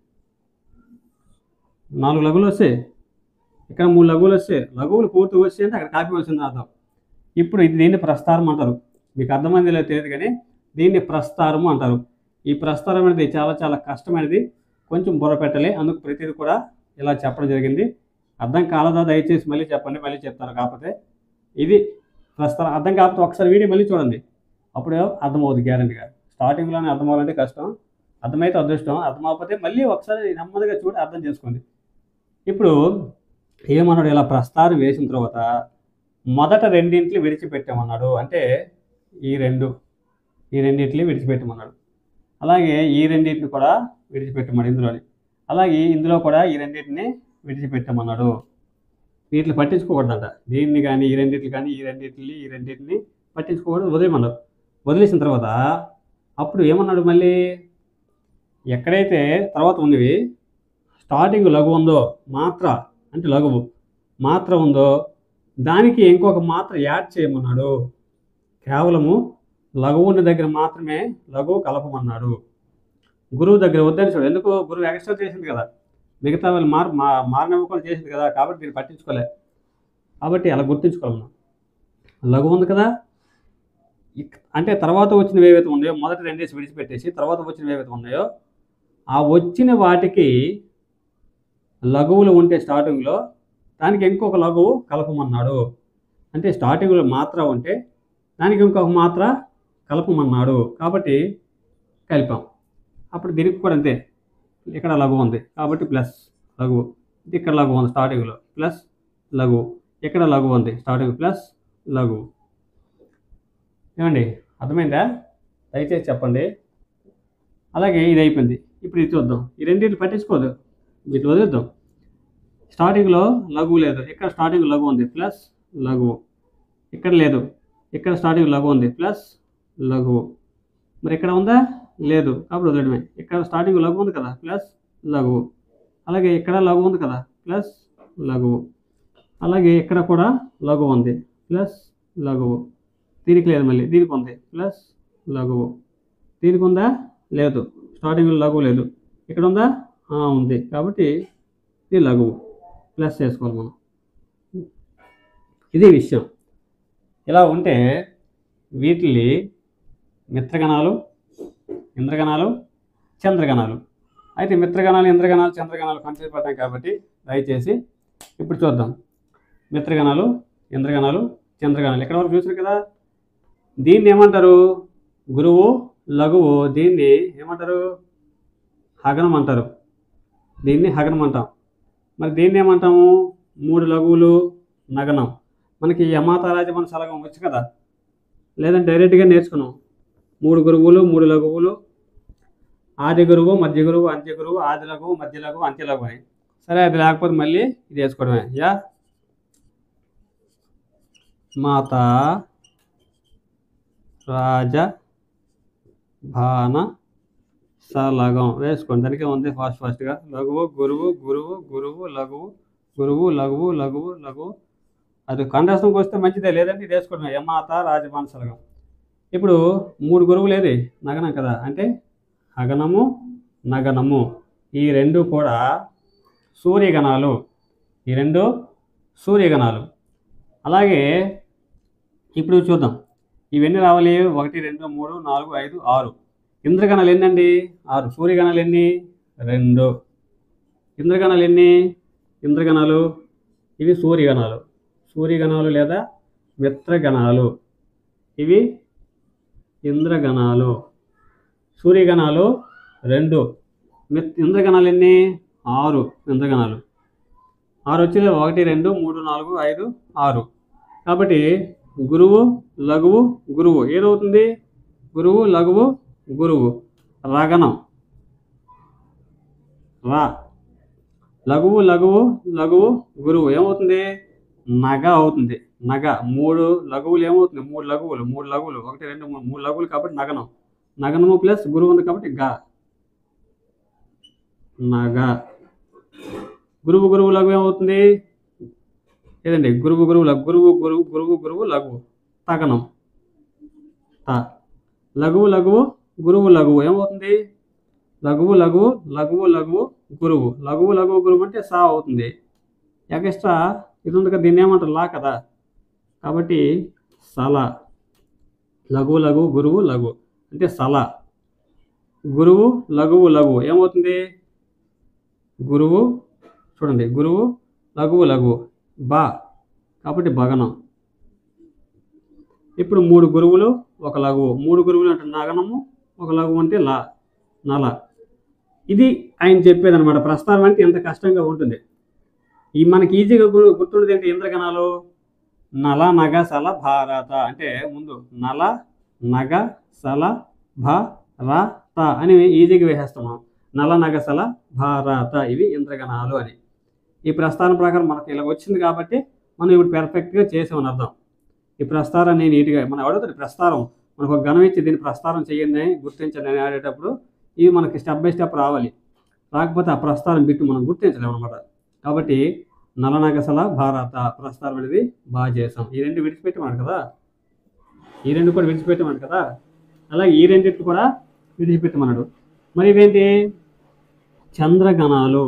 నాలుగు లఘువులు వస్తాయి ఇక్కడ మూడు లఘువులు వస్తాయి లఘువులు పూర్తి వస్తే అంటే అక్కడ కాపీ వచ్చింది అర్థం ఇప్పుడు ఇది దీన్ని ప్రస్తారం అంటారు మీకు అర్థమైంది లేదు తెలియదు కానీ దీన్ని ప్రస్తారము అంటారు ఈ ప్రస్తారం అనేది చాలా చాలా కష్టమైనది కొంచెం బుర్ర పెట్టాలి అందుకు ప్రతిదీ కూడా ఇలా చెప్పడం జరిగింది అర్థం కాలదా దయచేసి మళ్ళీ చెప్పండి మళ్ళీ చెప్తాను కాకపోతే ఇది ప్రస్తారం అర్థం కాకపోతే ఒకసారి వీడియో మళ్ళీ చూడండి అప్పుడే అర్థమవుతుంది గ్యారంటీగా స్టార్టింగ్లోనే అర్థం అవ్వాలంటే కష్టం అర్థమైతే అదృష్టం అర్థం అవ్వకపోతే మళ్ళీ ఒకసారి నెమ్మదిగా చూడి అర్థం చేసుకోండి ఇప్పుడు ఏమన్నాడు ఇలా ప్రస్తారం వేసిన తర్వాత మొదట రెండింటిని విడిచిపెట్టామన్నాడు అంటే ఈ రెండు ఈ రెండింటిని విడిచిపెట్టమన్నాడు అలాగే ఈ రెండింటిని కూడా విడిచిపెట్టమన్నాడు ఇందులోని అలాగే ఇందులో కూడా ఈ రెండింటిని విడిచిపెట్టమన్నాడు వీటిని పట్టించుకోకూడదంట దీన్ని కానీ ఈ రెండింటిని కానీ ఈ రెండింటిని ఈ రెండింటిని పట్టించుకోకూడదు వదిలేమన్నాడు వదిలేసిన తర్వాత అప్పుడు ఏమన్నాడు మళ్ళీ ఎక్కడైతే తర్వాత ఉన్నవి స్టార్టింగ్ లఘు ఉందో మాత్ర అంటే లఘువు మాత్ర ఉందో దానికి ఇంకొక మాత్ర యాడ్ చేయమన్నాడు కేవలము లఘువు ఉన్న దగ్గర మాత్రమే లఘువు కలపమన్నాడు గురువు దగ్గర వద్దని చూడు ఎందుకు గురువు ఎక్స్ట్రా చేసింది కదా మిగతా వాళ్ళు మార్ మా మారనివ్వకుండా చేసింది కదా కాబట్టి దీన్ని పట్టించుకోలే కాబట్టి అలా గుర్తుంచుకోవాలి మనం లఘువు ఉంది కదా ఇక్- అంటే తర్వాత వచ్చినవి ఏవైతే ఉన్నాయో మొదటి రెండేసి విడిచిపెట్టేసి తర్వాత వచ్చినవి ఏవైతే ఉన్నాయో ఆ వచ్చిన వాటికి లఘువులు ఉంటే స్టార్టింగ్లో దానికి ఇంకొక లఘువు కలపమన్నాడు అంటే స్టార్టింగ్లో మాత్ర ఉంటే దానికి ఇంకొక మాత్ర కలపమన్నాడు కాబట్టి కలిపాం అప్పుడు దీనికి కూడా అంతే ఇక్కడ లఘు ఉంది కాబట్టి ప్లస్ లఘు ఇది ఇక్కడ లఘు ఉంది స్టార్టింగ్లో ప్లస్ లఘు ఇక్కడ లఘు ఉంది స్టార్టింగ్ ప్లస్ లఘు ఏమండి అర్థమైందా దయచేసి చెప్పండి అలాగే ఇది అయిపోయింది ఇప్పుడు ఇది చూద్దాం ఈ రెండింటిని పట్టించుకోదు వీటిని వదిలేద్దాం స్టార్టింగ్లో లఘు లేదు ఇక్కడ స్టార్టింగ్ లఘు ఉంది ప్లస్ లఘు ఇక్కడ లేదు ఇక్కడ స్టార్టింగ్ లఘు ఉంది ప్లస్ లఘు మరి ఇక్కడ ఉందా లేదు కాబట్టి వదిలేయడమే ఇక్కడ స్టార్టింగ్ లఘు ఉంది కదా ప్లస్ లఘు అలాగే ఇక్కడ లఘు ఉంది కదా ప్లస్ లఘు అలాగే ఇక్కడ కూడా లఘు ఉంది ప్లస్ లఘువు దీనికి లేదు మళ్ళీ దీనికి ఉంది ప్లస్ లఘువు దీనికి ఉందా లేదు స్టార్టింగ్లో లఘువు లేదు ఇక్కడ ఉందా ఆ, ఉంది కాబట్టి ఇది లఘువు ప్లస్ చేసుకోవాలి మనం ఇది విషయం ఇలా ఉంటే వీటిని మిత్రగణాలు ఇంద్రగణాలు చంద్రగణాలు అయితే మిత్రగణాలు ఇంద్రగణాలు చంద్రగణాలు కన్ఫ్యూజ్ పడ్డాం కాబట్టి దయచేసి ఇప్పుడు చూద్దాం మిత్రగణాలు ఇంద్రగణాలు చంద్రగణాలు ఇక్కడ వరకు చూసారు కదా దీన్ని ఏమంటారు గురువు లఘువు దీన్ని ఏమంటారు హగనం అంటారు దీన్ని హగనం అంటాం మరి దీన్ని ఏమంటాము మూడు లఘువులు నగనం మనకి యమాతారాజ మన సలగం వచ్చు కదా లేదంటే డైరెక్ట్గా నేర్చుకున్నాం మూడు గురువులు మూడు లఘువులు ఆది గురువు మధ్య గురువు అంత్య గురువు ఆది లఘువు మధ్య లఘువు అంత్య లఘువు అని సరే అది లేకపోతే మళ్ళీ ఇది వేసుకోవడమే యా మాత రాజ భాన సలగం వేసుకోండి దానికి ఉంది ఫాస్ట్ ఫాస్ట్గా లఘువు గురువు గురువు గురువు లఘువు గురువు లఘువు లఘువు లఘువు అది కంఠస్థంకి వస్తే మంచిదే లేదంటే ఇది వేసుకోవడమే యమాత రాజభాన సలగం ఇప్పుడు మూడు గురువులు ఏది నగనం కదా అంటే అగనము నగనము ఈ రెండు కూడా సూర్యగణాలు ఈ రెండు సూర్యగణాలు అలాగే ఇప్పుడు చూద్దాం ఇవన్నీ రావాలి ఒకటి రెండు మూడు నాలుగు ఐదు ఆరు ఇంద్రగణాలు ఎన్నండి ఆరు సూర్యగణాలు ఎన్ని రెండు ఇంద్రగణాలు ఎన్ని ఇంద్రగణాలు ఇవి సూర్యగణాలు సూర్యగణాలు లేదా మిత్రగణాలు ఇవి ఇంద్రగణాలు సూర్యగణాలు రెండు మిత్ ఇంద్రగణాలు ఎన్ని ఆరు ఇంద్రగణాలు ఆరు వచ్చి ఒకటి రెండు మూడు నాలుగు ఐదు ఆరు కాబట్టి గురువు లఘువు గురువు ఏదవుతుంది గురువు లఘువు గురువు రగణం రా లఘువు లఘువు లఘువు గురువు ఏమవుతుంది నగ అవుతుంది నగ మూడు లఘువులు ఏమవుతుంది మూడు లఘువులు మూడు లఘువులు ఒకటి రెండు మూడు మూడు లఘువులు కాబట్టి నగనం నగనము ప్లస్ గురువు ఉంది కాబట్టి గ నగ గురువు గురువు లఘు ఏమవుతుంది ఏదండి గురువు గురువు లఘు గురువు గురువు గురువు గురువు లఘువు తగనం త లఘువు లఘువు గురువు లఘువు ఏమవుతుంది లఘువు లఘువు లఘువు లఘువు గురువు లఘువు లఘువు గురువు అంటే సా అవుతుంది ఎక్స్ట్రా ఇది ఉంది కదా దీన్ని ఏమంటారు లా కదా కాబట్టి సల లఘువు లఘువు గురువు లఘు అంటే సల గురువు లఘువు లఘువు ఏమవుతుంది గురువు చూడండి గురువు లఘువు లఘువు బా కాబట్టి భగనం ఇప్పుడు మూడు గురువులు ఒక లఘువు మూడు గురువులు అంటే నగనము ఒక లఘువు అంటే లా నల ఇది ఆయన చెప్పేది అనమాట ప్రస్తావన అంటే ఎంత కష్టంగా ఉంటుంది ఈ మనకి ఈజీగా గు- గుర్తుండేది ఏంటి ఇంద్రగణాలు నల నగ సల భారత అంటే ముందు నల నగ సల భ ర త అని ఈజీగా వేసేస్తాం మనం నల నగ సల భారత ఇవి ఇంద్రగణాలు అని ఈ ప్రస్తావన ప్రకారం మనకి ఇలా వచ్చింది కాబట్టి మనం ఇప్పుడు పెర్ఫెక్ట్గా చేసామని అర్థం ఈ ప్రస్తారాన్ని నీట్గా మనం అడుగుతుంది ప్రస్తారం మనకు ఒక గణం ఇచ్చి దీన్ని ప్రస్తారం చేయండి అని గుర్తించండి అని ఆడేటప్పుడు ఇవి మనకి స్టెప్ బై స్టెప్ రావాలి రాకపోతే ఆ ప్రస్తారం బిట్టు మనం గుర్తించలేము అనమాట కాబట్టి నలనగసల భారత ప్రస్తారం అనేది బాగా చేసాం ఈ రెండు విడిచిపెట్టమన్నాడు కదా ఈ రెండు కూడా విడిచిపెట్టమన్నాడు కదా అలాగే ఈ రెండింటిని కూడా విడిచిపెట్టమన్నాడు మరి ఇవేంటి చంద్రగణాలు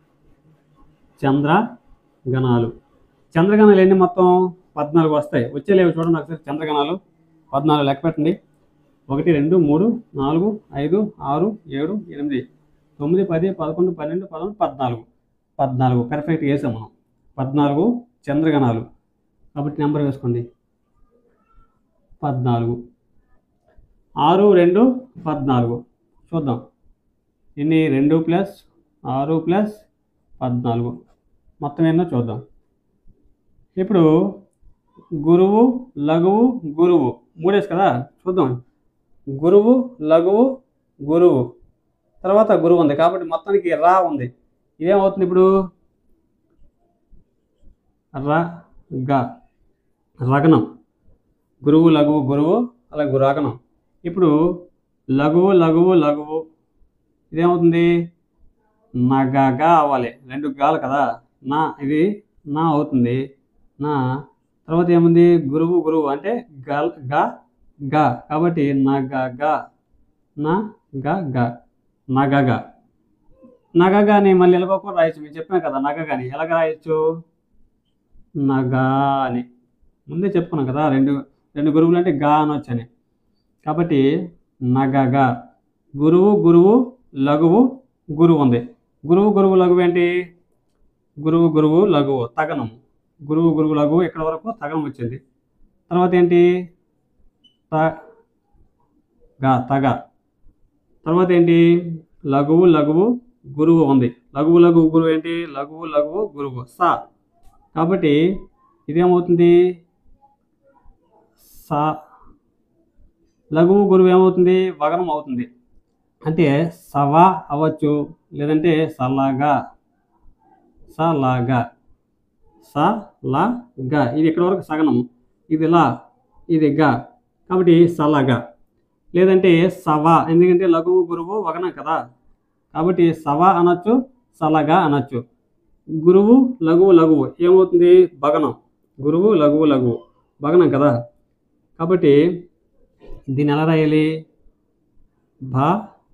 చంద్రగణాలు చంద్రగణాలు ఎన్ని మొత్తం పద్నాలుగు వస్తాయి వచ్చేలేవు చూడండి ఒకసారి చంద్రగణాలు పద్నాలుగు లెక్క పెట్టండి ఒకటి రెండు మూడు నాలుగు ఐదు ఆరు ఏడు ఎనిమిది తొమ్మిది పది పదకొండు పన్నెండు పదకొండు పద్నాలుగు పద్నాలుగు పర్ఫెక్ట్ వేసాం మనం పద్నాలుగు చంద్రగణాలు కాబట్టి నెంబర్ వేసుకోండి పద్నాలుగు ఆరు రెండు పద్నాలుగు చూద్దాం ఎన్ని రెండు ప్లస్ ఆరు ప్లస్ పద్నాలుగు మొత్తం ఎన్నో చూద్దాం ఇప్పుడు గురువు లఘువు గురువు మూడేసి కదా చూద్దాం గురువు లఘువు గురువు తర్వాత గురువు ఉంది కాబట్టి మొత్తానికి రా ఉంది ఇదేమవుతుంది ఇప్పుడు ర గ రగనం గురువు లఘువు గురువు అలాగే రగనం ఇప్పుడు లఘువు లఘువు లఘువు ఇదేమవుతుంది నగగా అవ్వాలి రెండు గాలు కదా నా ఇది నా అవుతుంది నా తర్వాత ఏముంది గురువు గురువు అంటే గల్ గ గ కాబట్టి నగ గ నా గ గ నగగ నగగాని మళ్ళీ ఎలాగో రాయొచ్చు మేము చెప్పాం కదా నగగాని ఎలాగ రాయొచ్చు నగా అని ముందే చెప్పుకున్నాం కదా రెండు రెండు గురువులు అంటే గా అనొచ్చు అని కాబట్టి నగగా గురువు గురువు లఘువు గురువు ఉంది గురువు గురువు లఘువు ఏంటి గురువు గురువు లఘువు తగనం గురువు గురువు లఘువు ఇక్కడ వరకు తగనం వచ్చింది తర్వాత ఏంటి త గా తగ తర్వాత ఏంటి లఘువు లఘువు గురువు ఉంది లఘువు లఘువు గురువు ఏంటి లఘువు లఘువు గురువు సా కాబట్టి ఇదేమవుతుంది సా లఘువు గురువు ఏమవుతుంది వగనం అవుతుంది అంటే సవ అవ్వచ్చు లేదంటే సలాగా సలాగా స లా గ ఇది ఇక్కడ వరకు సగనం ఇది లా ఇది గ కాబట్టి సలాగా లేదంటే సవ ఎందుకంటే లఘువు గురువు వగనం కదా కాబట్టి సవ అనొచ్చు సలగా అనొచ్చు గురువు లఘువు లఘువు ఏమవుతుంది భగనం గురువు లఘువు లఘువు భగనం కదా కాబట్టి దీన్ని ఎలా రాయాలి భ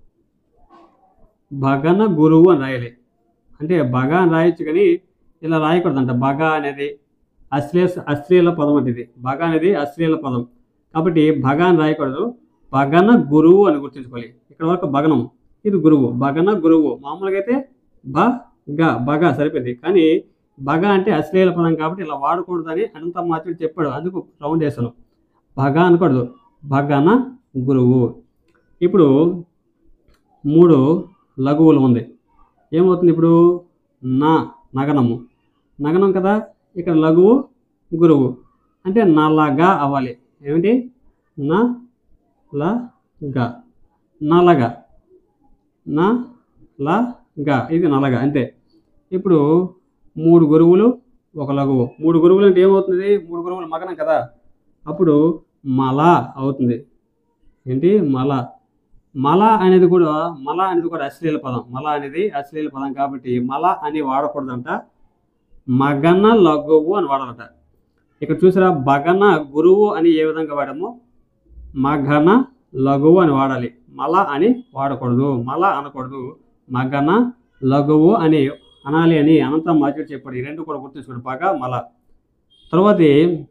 భగన గురువు అని రాయాలి అంటే బగ అని రాయొచ్చు కానీ ఇలా రాయకూడదంట బగ అనేది అశ్లీల అశ్లీల పదం అంటే ఇది బగ అనేది అశ్లీల పదం కాబట్టి భగ అని రాయకూడదు భగన గురువు అని గుర్తుంచుకోవాలి ఇక్కడ వరకు భగనం ఇది గురువు భగన గురువు మామూలుగా అయితే బ గ బగ సరిపోయింది కానీ బగ అంటే అశ్లీల పదం కాబట్టి ఇలా వాడకూడదని అనంత మాత్రుడు చెప్పాడు అందుకు రౌండ్ వేసాను భగ అనకూడదు భగన గురువు ఇప్పుడు మూడు లఘువులు ఉంది ఏమవుతుంది ఇప్పుడు నా నగనము నగనం కదా ఇక్కడ లఘువు గురువు అంటే నలగా అవ్వాలి ఏమిటి నా ల గ నలగా నా ల గ ఇది నలగా అంతే ఇప్పుడు మూడు గురువులు ఒక లఘువు మూడు గురువులు అంటే ఏమవుతుంది మూడు గురువులు మగనం కదా అప్పుడు మల అవుతుంది ఏంటి మల మల అనేది కూడా మల అనేది కూడా అశ్లీల పదం మల అనేది అశ్లీల పదం కాబట్టి మల అని వాడకూడదంట మగన లఘువు అని వాడాలట ఇక్కడ చూసారా బగన గురువు అని ఏ విధంగా వాడామో మగన లఘువు అని వాడాలి మల అని వాడకూడదు మల అనకూడదు మగన లఘువు అని అనాలి అని అనంతం మాట్లాడి చెప్పాడు ఈ రెండు కూడా గుర్తుంచుకోండి బాగా మల తర్వాతి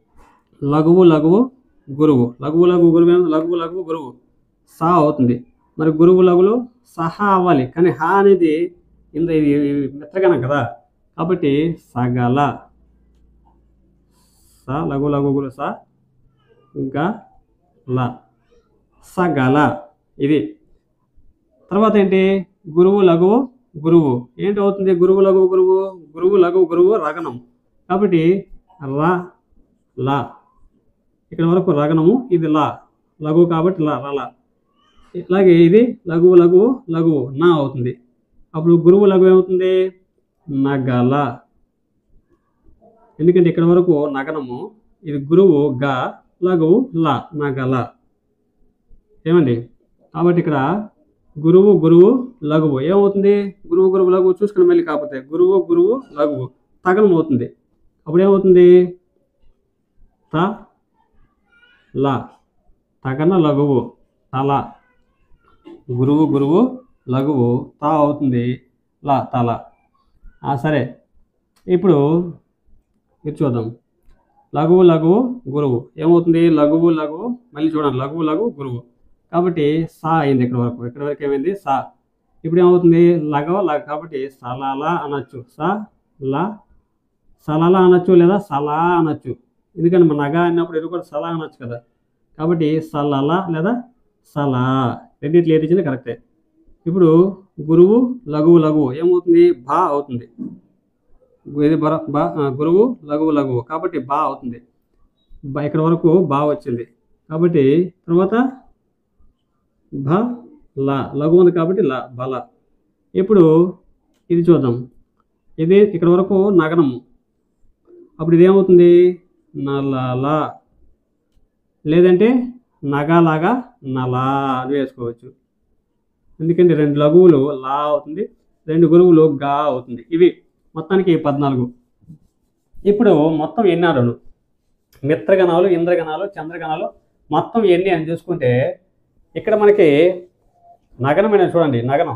లఘువు లఘువు గురువు లఘువు లఘువు గురువు ఏమో లఘువు లఘువు గురువు సా అవుతుంది మరి గురువు లఘులు సహా అవ్వాలి కానీ హా అనేది ఇంద్ర ఇది ఇది మిత్రగణం కదా కాబట్టి సగల స లఘు లఘు గురు స ఇంకా ల సగల ఇది తర్వాత ఏంటి గురువు లఘువు గురువు ఏంటి అవుతుంది గురువు లఘువు గురువు గురువు లఘువు గురువు రగనం కాబట్టి ర లా ఇక్కడ వరకు రగనము ఇది లా లఘువు కాబట్టి లా రల ఇట్లాగే ఇది లఘువు లఘువు లఘువు నా అవుతుంది అప్పుడు గురువు లఘువు ఏమవుతుంది నగల ఎందుకంటే ఇక్కడ వరకు నగనము ఇది గురువు గ లఘువు ల నగల ఏమండి కాబట్టి ఇక్కడ గురువు గురువు లఘువు ఏమవుతుంది గురువు గురువు లఘువు చూసుకుని మళ్ళీ కాకపోతే గురువు గురువు లఘువు తగనం అవుతుంది అప్పుడు ఏమవుతుంది త ల తగన లఘువు తల గురువు గురువు లఘువు తా అవుతుంది లా తల ఆ సరే ఇప్పుడు ఇది చూద్దాం లఘువు లఘువు గురువు ఏమవుతుంది లఘువు లఘువు మళ్ళీ చూడండి లఘువు లఘువు గురువు కాబట్టి సా అయింది ఇక్కడ వరకు ఇక్కడ వరకు ఏమైంది సా ఇప్పుడు ఏమవుతుంది లఘవ లఘ కాబట్టి సలాల అనొచ్చు స లా సలాల అనొచ్చు లేదా సలా అనొచ్చు ఎందుకంటే మన నగ అన్నప్పుడు ఇది కూడా సలా అనొచ్చు కదా కాబట్టి సలల లేదా సలా రెండింటిలో ఏది ఇచ్చినా కరెక్టే ఇప్పుడు గురువు లఘువు లఘువు ఏమవుతుంది బా అవుతుంది ఇది బర బా ఆ, గురువు లఘువు లఘువు కాబట్టి బా అవుతుంది బా ఇక్కడ వరకు బా వచ్చింది కాబట్టి తర్వాత భ ల లఘు ఉంది కాబట్టి ల బల ఇప్పుడు ఇది చూద్దాం ఇది ఇక్కడ వరకు నగనము అప్పుడు ఇది ఏమవుతుంది నలల లేదంటే నగలాగా నలా అని వేసుకోవచ్చు ఎందుకంటే రెండు లఘువులు లా అవుతుంది రెండు గురువులు గా అవుతుంది ఇవి మొత్తానికి పద్నాలుగు ఇప్పుడు మొత్తం ఎన్ని ఆడలు మిత్రగణాలు ఇంద్రగణాలు చంద్రగణాలు మొత్తం ఎన్ని అని చూసుకుంటే ఇక్కడ మనకి నగరం అనేది చూడండి నగరం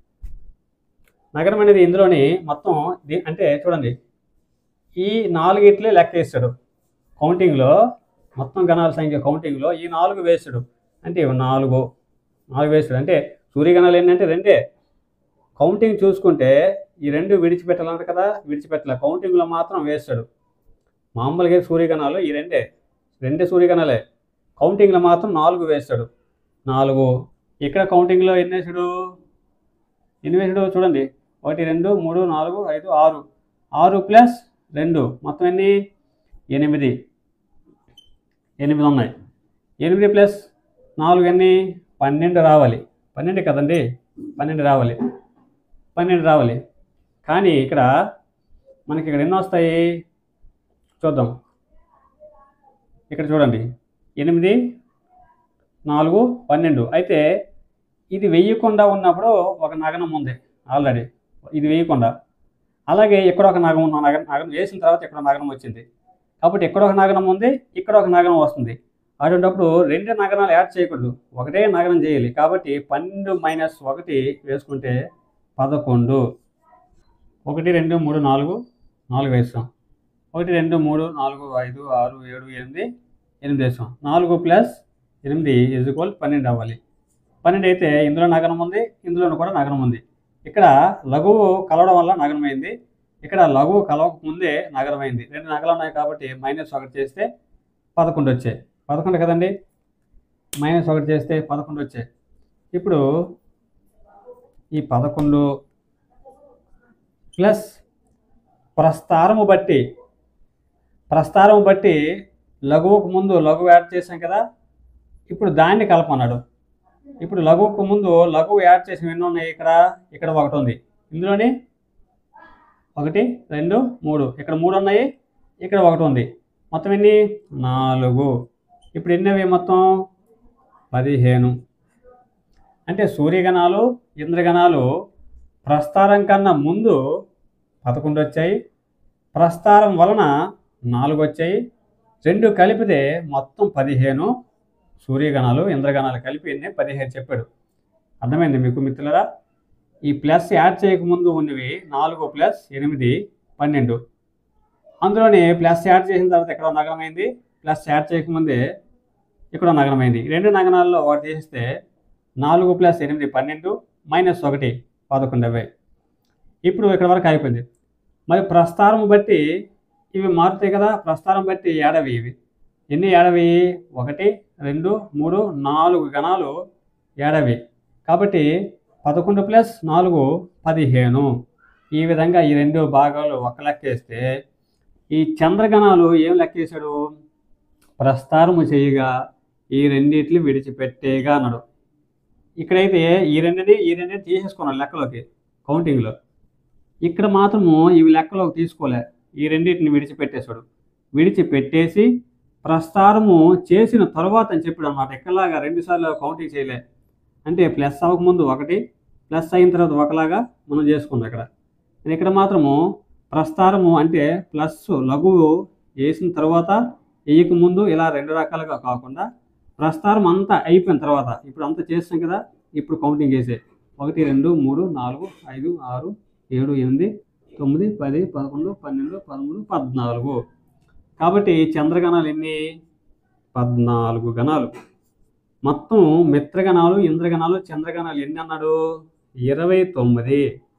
నగరం అనేది ఇందులోని మొత్తం దీ- అంటే చూడండి ఈ నాలుగిట్లే లెక్క వేస్తాడు కౌంటింగ్లో మొత్తం గణాల సంఖ్య కౌంటింగ్లో ఈ నాలుగు వేస్తాడు అంటే ఇవి నాలుగు నాలుగు వేస్తాడు అంటే సూర్యగణాలు ఏంటంటే రెండే కౌంటింగ్ చూసుకుంటే ఈ రెండు విడిచిపెట్టాలంట కదా విడిచిపెట్టలే కౌంటింగ్లో మాత్రం వేస్తాడు మామూలుగా సూర్యగణాలు ఈ రెండే రెండే సూర్యగణాలే కౌంటింగ్లో మాత్రం నాలుగు వేస్తాడు నాలుగు ఇక్కడ కౌంటింగ్లో ఎన్ని వేసాడు ఎన్ని వేసాడు చూడండి ఒకటి రెండు మూడు నాలుగు ఐదు ఆరు ఆరు ప్లస్ రెండు మొత్తం ఎన్ని ఎనిమిది ఎనిమిది ఉన్నాయి ఎనిమిది ప్లస్ నాలుగు ఎన్ని పన్నెండు రావాలి పన్నెండు కదండి పన్నెండు రావాలి పన్నెండు రావాలి కానీ ఇక్కడ మనకి ఇక్కడ ఎన్ని వస్తాయి చూద్దాం ఇక్కడ చూడండి ఎనిమిది నాలుగు పన్నెండు అయితే ఇది వెయ్యకుండా ఉన్నప్పుడు ఒక నగనం ఉంది ఆల్రెడీ ఇది వేయకుండా అలాగే ఇక్కడ ఒక నగం ఉన్న నగరం నగరం వేసిన తర్వాత ఇక్కడ ఒక నగరం వచ్చింది కాబట్టి ఇక్కడ ఒక నగరం ఉంది ఇక్కడ ఒక నగరం వస్తుంది అటువంటిప్పుడు రెండు నగరాలు యాడ్ చేయకూడదు ఒకటే నగరం చేయాలి కాబట్టి పన్నెండు మైనస్ ఒకటి వేసుకుంటే పదకొండు ఒకటి రెండు మూడు నాలుగు నాలుగు వేస్తాం ఒకటి రెండు మూడు నాలుగు ఐదు ఆరు ఏడు ఎనిమిది ఎనిమిది వేస్తాం నాలుగు ప్లస్ ఎనిమిది ఇజ్ ఈక్వల్ పన్నెండు అవ్వాలి పన్నెండు అయితే ఇందులో నగరం ఉంది ఇందులోనూ కూడా నగరం ఉంది ఇక్కడ లఘువు కలవడం వల్ల నగరమైంది ఇక్కడ లఘువు కలవక ముందే నగరమైంది రెండు నగరాలు ఉన్నాయి కాబట్టి మైనస్ ఒకటి చేస్తే పదకొండు వచ్చాయి పదకొండు కదండి మైనస్ ఒకటి చేస్తే పదకొండు వచ్చాయి ఇప్పుడు ఈ పదకొండు ప్లస్ ప్రస్తారము బట్టి ప్రస్తారము బట్టి లఘువుకు ముందు లఘువు యాడ్ చేసాం కదా ఇప్పుడు దాన్ని కలపన్నాడు ఇప్పుడు లఘువుకు ముందు లఘువు యాడ్ చేసిన ఎన్ని ఉన్నాయి ఇక్కడ ఇక్కడ ఒకటి ఉంది ఇందులోని ఒకటి రెండు మూడు ఇక్కడ మూడు ఉన్నాయి ఇక్కడ ఒకటి ఉంది మొత్తం ఎన్ని నాలుగు ఇప్పుడు ఎన్ని అవి మొత్తం పదిహేను అంటే సూర్యగణాలు ఇంద్రగణాలు ప్రస్తారం కన్నా ముందు పదకొండు వచ్చాయి ప్రస్తారం వలన నాలుగు వచ్చాయి రెండు కలిపితే మొత్తం పదిహేను సూర్యగణాలు ఇంద్రగణాలు కలిపి ఎన్ని పదిహేను చెప్పాడు అర్థమైంది మీకు మిత్రులరా ఈ ప్లస్ యాడ్ చేయకముందు ఉన్నవి నాలుగు ప్లస్ ఎనిమిది పన్నెండు అందులోనే ప్లస్ యాడ్ చేసిన తర్వాత ఎక్కడ నగరమైంది ప్లస్ యాడ్ చేయకముందే ఇక్కడ నగరమైంది ఈ రెండు నగరాల్లో ఒకటి చేస్తే నాలుగు ప్లస్ ఎనిమిది పన్నెండు మైనస్ ఒకటి పదకొండు అవే ఇప్పుడు ఇక్కడ వరకు అయిపోయింది మరి ప్రస్తారం బట్టి ఇవి మారుతాయి కదా ప్రస్తారం బట్టి ఏడవి ఇవి ఎన్ని ఏడవి ఒకటి రెండు మూడు నాలుగు గణాలు ఏడవి కాబట్టి పదకొండు ప్లస్ నాలుగు పదిహేను ఈ విధంగా ఈ రెండు భాగాలు ఒక లెక్కేస్తే ఈ చంద్రగణాలు ఏం లెక్కేశాడు ప్రస్తారము చేయగా ఈ రెండిట్లు విడిచిపెట్టేగా అన్నాడు ఇక్కడైతే ఈ రెండిని ఈ రెండిని తీసేసుకున్నాడు లెక్కలోకి కౌంటింగ్లో ఇక్కడ మాత్రము ఇవి లెక్కలోకి తీసుకోలే ఈ రెండింటిని విడిచిపెట్టేశాడు విడిచిపెట్టేసి ప్రస్తారము చేసిన తర్వాత అని చెప్పాడు అనమాట ఎక్కలాగా రెండుసార్లు కౌంటింగ్ చేయలే అంటే ప్లస్ అవ్వకముందు ఒకటి ప్లస్ అయిన తర్వాత ఒకలాగా మనం చేసుకున్నాం ఇక్కడ నేను ఇక్కడ మాత్రము ప్రస్తారము అంటే ప్లస్ లఘువు వేసిన తర్వాత వేయక ముందు ఇలా రెండు రకాలుగా కాకుండా ప్రస్తారం అంతా అయిపోయిన తర్వాత ఇప్పుడు అంతా చేస్తాం కదా ఇప్పుడు కౌంటింగ్ చేసే ఒకటి రెండు మూడు నాలుగు ఐదు ఆరు ఏడు ఎనిమిది తొమ్మిది పది పదకొండు పన్నెండు పదమూడు పద్నాలుగు కాబట్టి చంద్రగణాలు ఎన్ని పద్నాలుగు గణాలు మొత్తం మిత్రగణాలు ఇంద్రగణాలు చంద్రగణాలు ఎన్ని అన్నాడు ఇరవై తొమ్మిది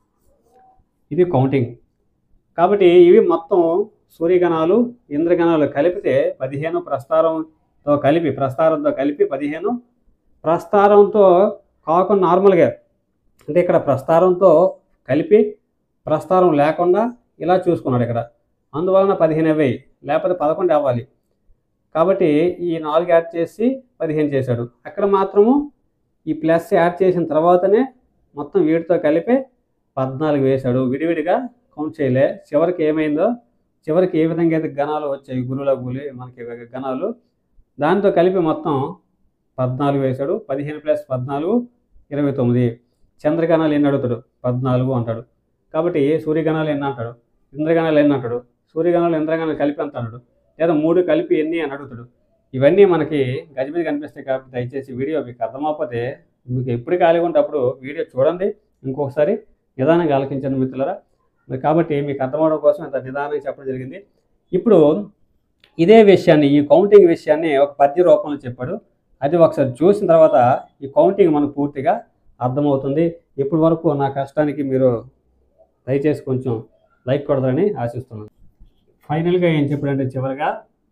ఇది కౌంటింగ్ కాబట్టి ఇవి మొత్తం సూర్యగణాలు ఇంద్రగణాలు కలిపితే పదిహేను ప్రస్తారంతో కలిపి ప్రస్తారంతో కలిపి పదిహేను ప్రస్తారంతో కాకుండా నార్మల్గా అంటే ఇక్కడ ప్రస్తారంతో కలిపి ప్రస్తారం లేకుండా ఇలా చూసుకున్నాడు ఇక్కడ అందువలన పదిహేను అవ్వాయి లేకపోతే పదకొండు అవ్వాలి కాబట్టి ఈ నాలుగు యాడ్ చేసి పదిహేను చేశాడు అక్కడ మాత్రము ఈ ప్లస్ యాడ్ చేసిన తర్వాతనే మొత్తం వీటితో కలిపి పద్నాలుగు వేశాడు విడివిడిగా కౌంట్ చేయలే చివరికి ఏమైందో చివరికి ఏ విధంగా అయితే గణాలు వచ్చాయి గురుల గులి మనకి గణాలు దాంతో కలిపి మొత్తం పద్నాలుగు వేశాడు పదిహేను ప్లస్ పద్నాలుగు ఇరవై తొమ్మిది చంద్రగణాలు ఎన్ని అడుగుతాడు పద్నాలుగు అంటాడు కాబట్టి సూర్యగణాలు ఎన్ని అంటాడు ఇంద్రగణాలు ఎన్ని అంటాడు సూర్యగణాలు ఇంద్రగణాలు కలిపి అంత అన్నాడు లేదా మూడు కలిపి ఎన్ని అని అడుగుతాడు ఇవన్నీ మనకి గజ మీద కనిపిస్తాయి కాబట్టి దయచేసి వీడియో మీకు అర్థమైపోతే మీకు ఎప్పుడు ఖాళీగా ఉంటే అప్పుడు వీడియో చూడండి ఇంకొకసారి నిదానంగా ఆలకించండి మిత్రులరా మరి కాబట్టి మీకు అర్థమవడం కోసం ఇంత నిదానంగా చెప్పడం జరిగింది ఇప్పుడు ఇదే విషయాన్ని ఈ కౌంటింగ్ విషయాన్ని ఒక పద్య రూపంలో చెప్పాడు అది ఒకసారి చూసిన తర్వాత ఈ కౌంటింగ్ మనకు పూర్తిగా అర్థమవుతుంది ఇప్పటి వరకు నా కష్టానికి మీరు దయచేసి కొంచెం లైక్ కొడతారని ఆశిస్తున్నాను ఫైనల్గా ఏం చెప్పాడంటే చివరిగా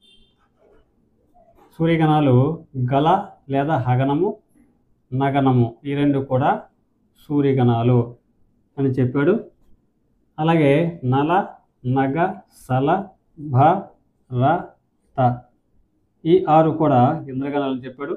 సూర్యగణాలు గల లేదా హగనము నగనము ఈ రెండు కూడా సూర్యగణాలు అని చెప్పాడు అలాగే నల నగ సల భ ర త ఈ ఆరు కూడా ఇంద్రగణాలు చెప్పాడు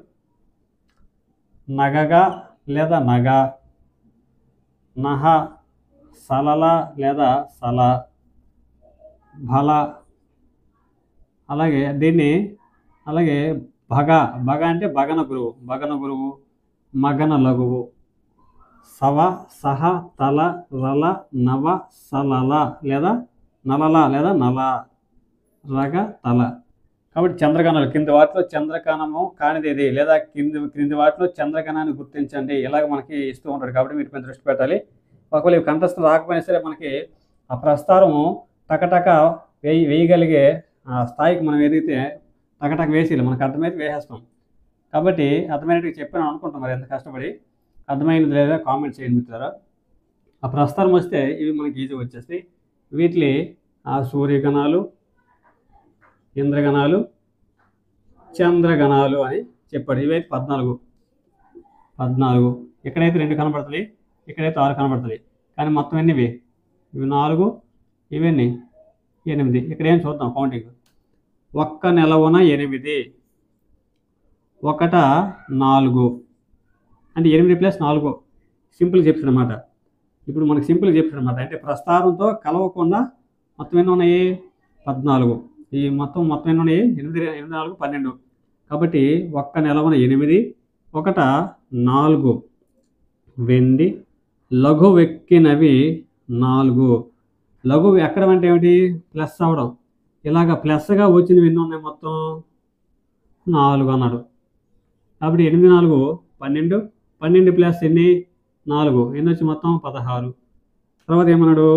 నగగా లేదా నగ నహ సలల లేదా సల బల అలాగే దీన్ని అలాగే భగ భగ అంటే భగన గురువు భగన గురువు మగన లఘువు సవ సహ తల రల నవ సలల లేదా నలల లేదా నల రగ తల కాబట్టి చంద్రగణాలు కింది వాటిలో చంద్రకణము కానిది ఇది లేదా కింది క్రింది వాటిలో చంద్రకణాన్ని గుర్తించండి ఇలాగ మనకి ఇస్తూ ఉంటాడు కాబట్టి వీటి మీద దృష్టి పెట్టాలి ఒకవేళ ఇవి కంఠస్థం రాకపోయినా సరే మనకి ఆ ప్రస్తారము టకటక వేయి వేయగలిగే ఆ స్థాయికి మనం ఎదిగితే టకటక వేసి మనకు అర్థమైతే వేసేస్తాం కాబట్టి అర్థమైనట్టు చెప్పాను అనుకుంటాం మరి ఎంత కష్టపడి అర్థమైనది లేదా కామెంట్ చేయండి మిత్రులారా ఆ ప్రస్తారం వస్తే ఇవి మనకి ఈజీ వచ్చేస్తాయి వీటిని ఆ సూర్యగణాలు ఇంద్రగణాలు చంద్రగణాలు అని చెప్పాడు ఇవైతే పద్నాలుగు పద్నాలుగు ఇక్కడైతే రెండు కనబడుతుంది ఇక్కడైతే ఆరు కనబడుతుంది కానీ మొత్తం ఎన్ని ఇవి ఇవి నాలుగు ఇవన్నీ ఎనిమిది ఇక్కడ ఏం చూద్దాం కౌంటింగ్ ఒక్క నెలవున ఎనిమిది ఒకట నాలుగు అంటే ఎనిమిది ప్లస్ నాలుగు సింపుల్ చెప్తాడు అనమాట ఇప్పుడు మనకు సింపుల్ చెప్తాడు అనమాట అంటే ప్రస్తారంతో కలవకుండా మొత్తం ఎన్ని ఉన్నాయి పద్నాలుగు ఈ మొత్తం మొత్తం ఎన్ని ఉన్నాయి ఎనిమిది ఎనిమిది నాలుగు పన్నెండు కాబట్టి ఒక్క నెలవన ఎనిమిది ఒకట నాలుగు వెండి లఘు వెక్కినవి నాలుగు లఘు ఎక్కడం అంటే ఏమిటి ప్లస్ అవ్వడం ఇలాగ ప్లస్గా వచ్చినవి ఎన్ని ఉన్నాయి మొత్తం నాలుగు అన్నాడు కాబట్టి ఎనిమిది నాలుగు పన్నెండు పన్నెండు ప్లస్ ఎన్ని నాలుగు ఎన్ని వచ్చి మొత్తం పదహారు తర్వాత ఏమన్నాడు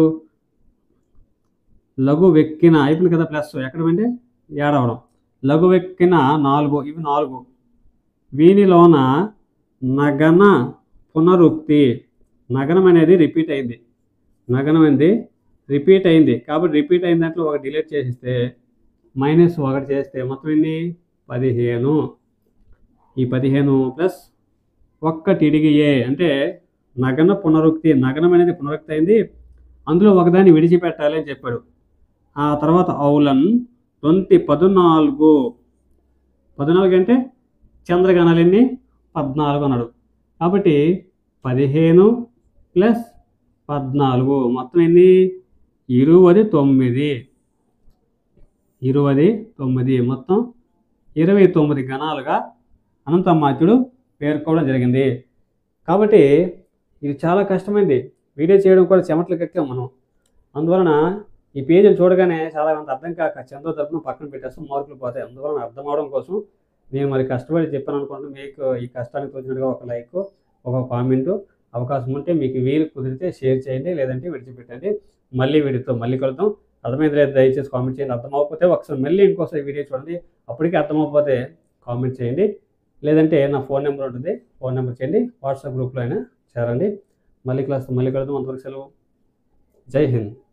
లఘు వెక్కిన అయిపోయింది కదా ప్లస్ ఎక్కడ అంటే ఏడవడం లఘు వెక్కిన నాలుగు ఇవి నాలుగు వీనిలోన నగన పునరుక్తి నగనం అనేది రిపీట్ అయింది నగనం అనేది రిపీట్ అయింది కాబట్టి రిపీట్ అయిన దాంట్లో ఒక డిలీట్ చేసిస్తే మైనస్ ఒకటి చేస్తే మొత్తం ఎన్ని పదిహేను ఈ పదిహేను ప్లస్ ఒక్కటి ఇడిగియే అంటే నగన పునరుక్తి నగనం అనేది పునరుక్తి అయింది అందులో ఒకదాన్ని విడిచిపెట్టాలి అని చెప్పాడు ఆ తర్వాత ఔలన్ తొంతి పద్నాలుగు పద్నాలుగు అంటే చంద్రగణాలు ఎన్ని పద్నాలుగు అన్నాడు కాబట్టి పదిహేను ప్లస్ పద్నాలుగు మొత్తం ఎన్ని ఇరువది తొమ్మిది ఇరువది తొమ్మిది మొత్తం ఇరవై తొమ్మిది గణాలుగా అనంతమాత్యుడు పేర్కోవడం జరిగింది కాబట్టి ఇది చాలా కష్టమైంది వీడియో చేయడం కూడా చెమటలు కక్కాం మనం అందువలన ఈ పేజీలు చూడగానే చాలా మంది అర్థం కాక చందో తరపున పక్కన పెట్టేస్తాం మార్కులు పోతాయి అందువలన అర్థం అవడం కోసం నేను మరి కష్టపడి చెప్పాను అనుకుంటున్నాను మీకు ఈ కష్టానికి తోచినట్టుగా ఒక లైక్ ఒక కామెంట్ అవకాశం ఉంటే మీకు వీలు కుదిరితే షేర్ చేయండి లేదంటే విడిచిపెట్టండి మళ్ళీ వీడియోతో మళ్ళీ కలుద్దాం అర్థమైంది లేదు దయచేసి కామెంట్ చేయండి అర్థం అవ్వకపోతే ఒకసారి మళ్ళీ ఇంకోసారి వీడియో చూడండి అప్పటికే అర్థం అవ్వకపోతే కామెంట్ చేయండి లేదంటే నా ఫోన్ నెంబర్ ఉంటుంది ఫోన్ నెంబర్ చేయండి వాట్సాప్ గ్రూప్లో అయినా చేరండి మళ్ళీ క్లాస్ మళ్ళీ కలుద్దాం అంతవరకు సెలవు జై హింద్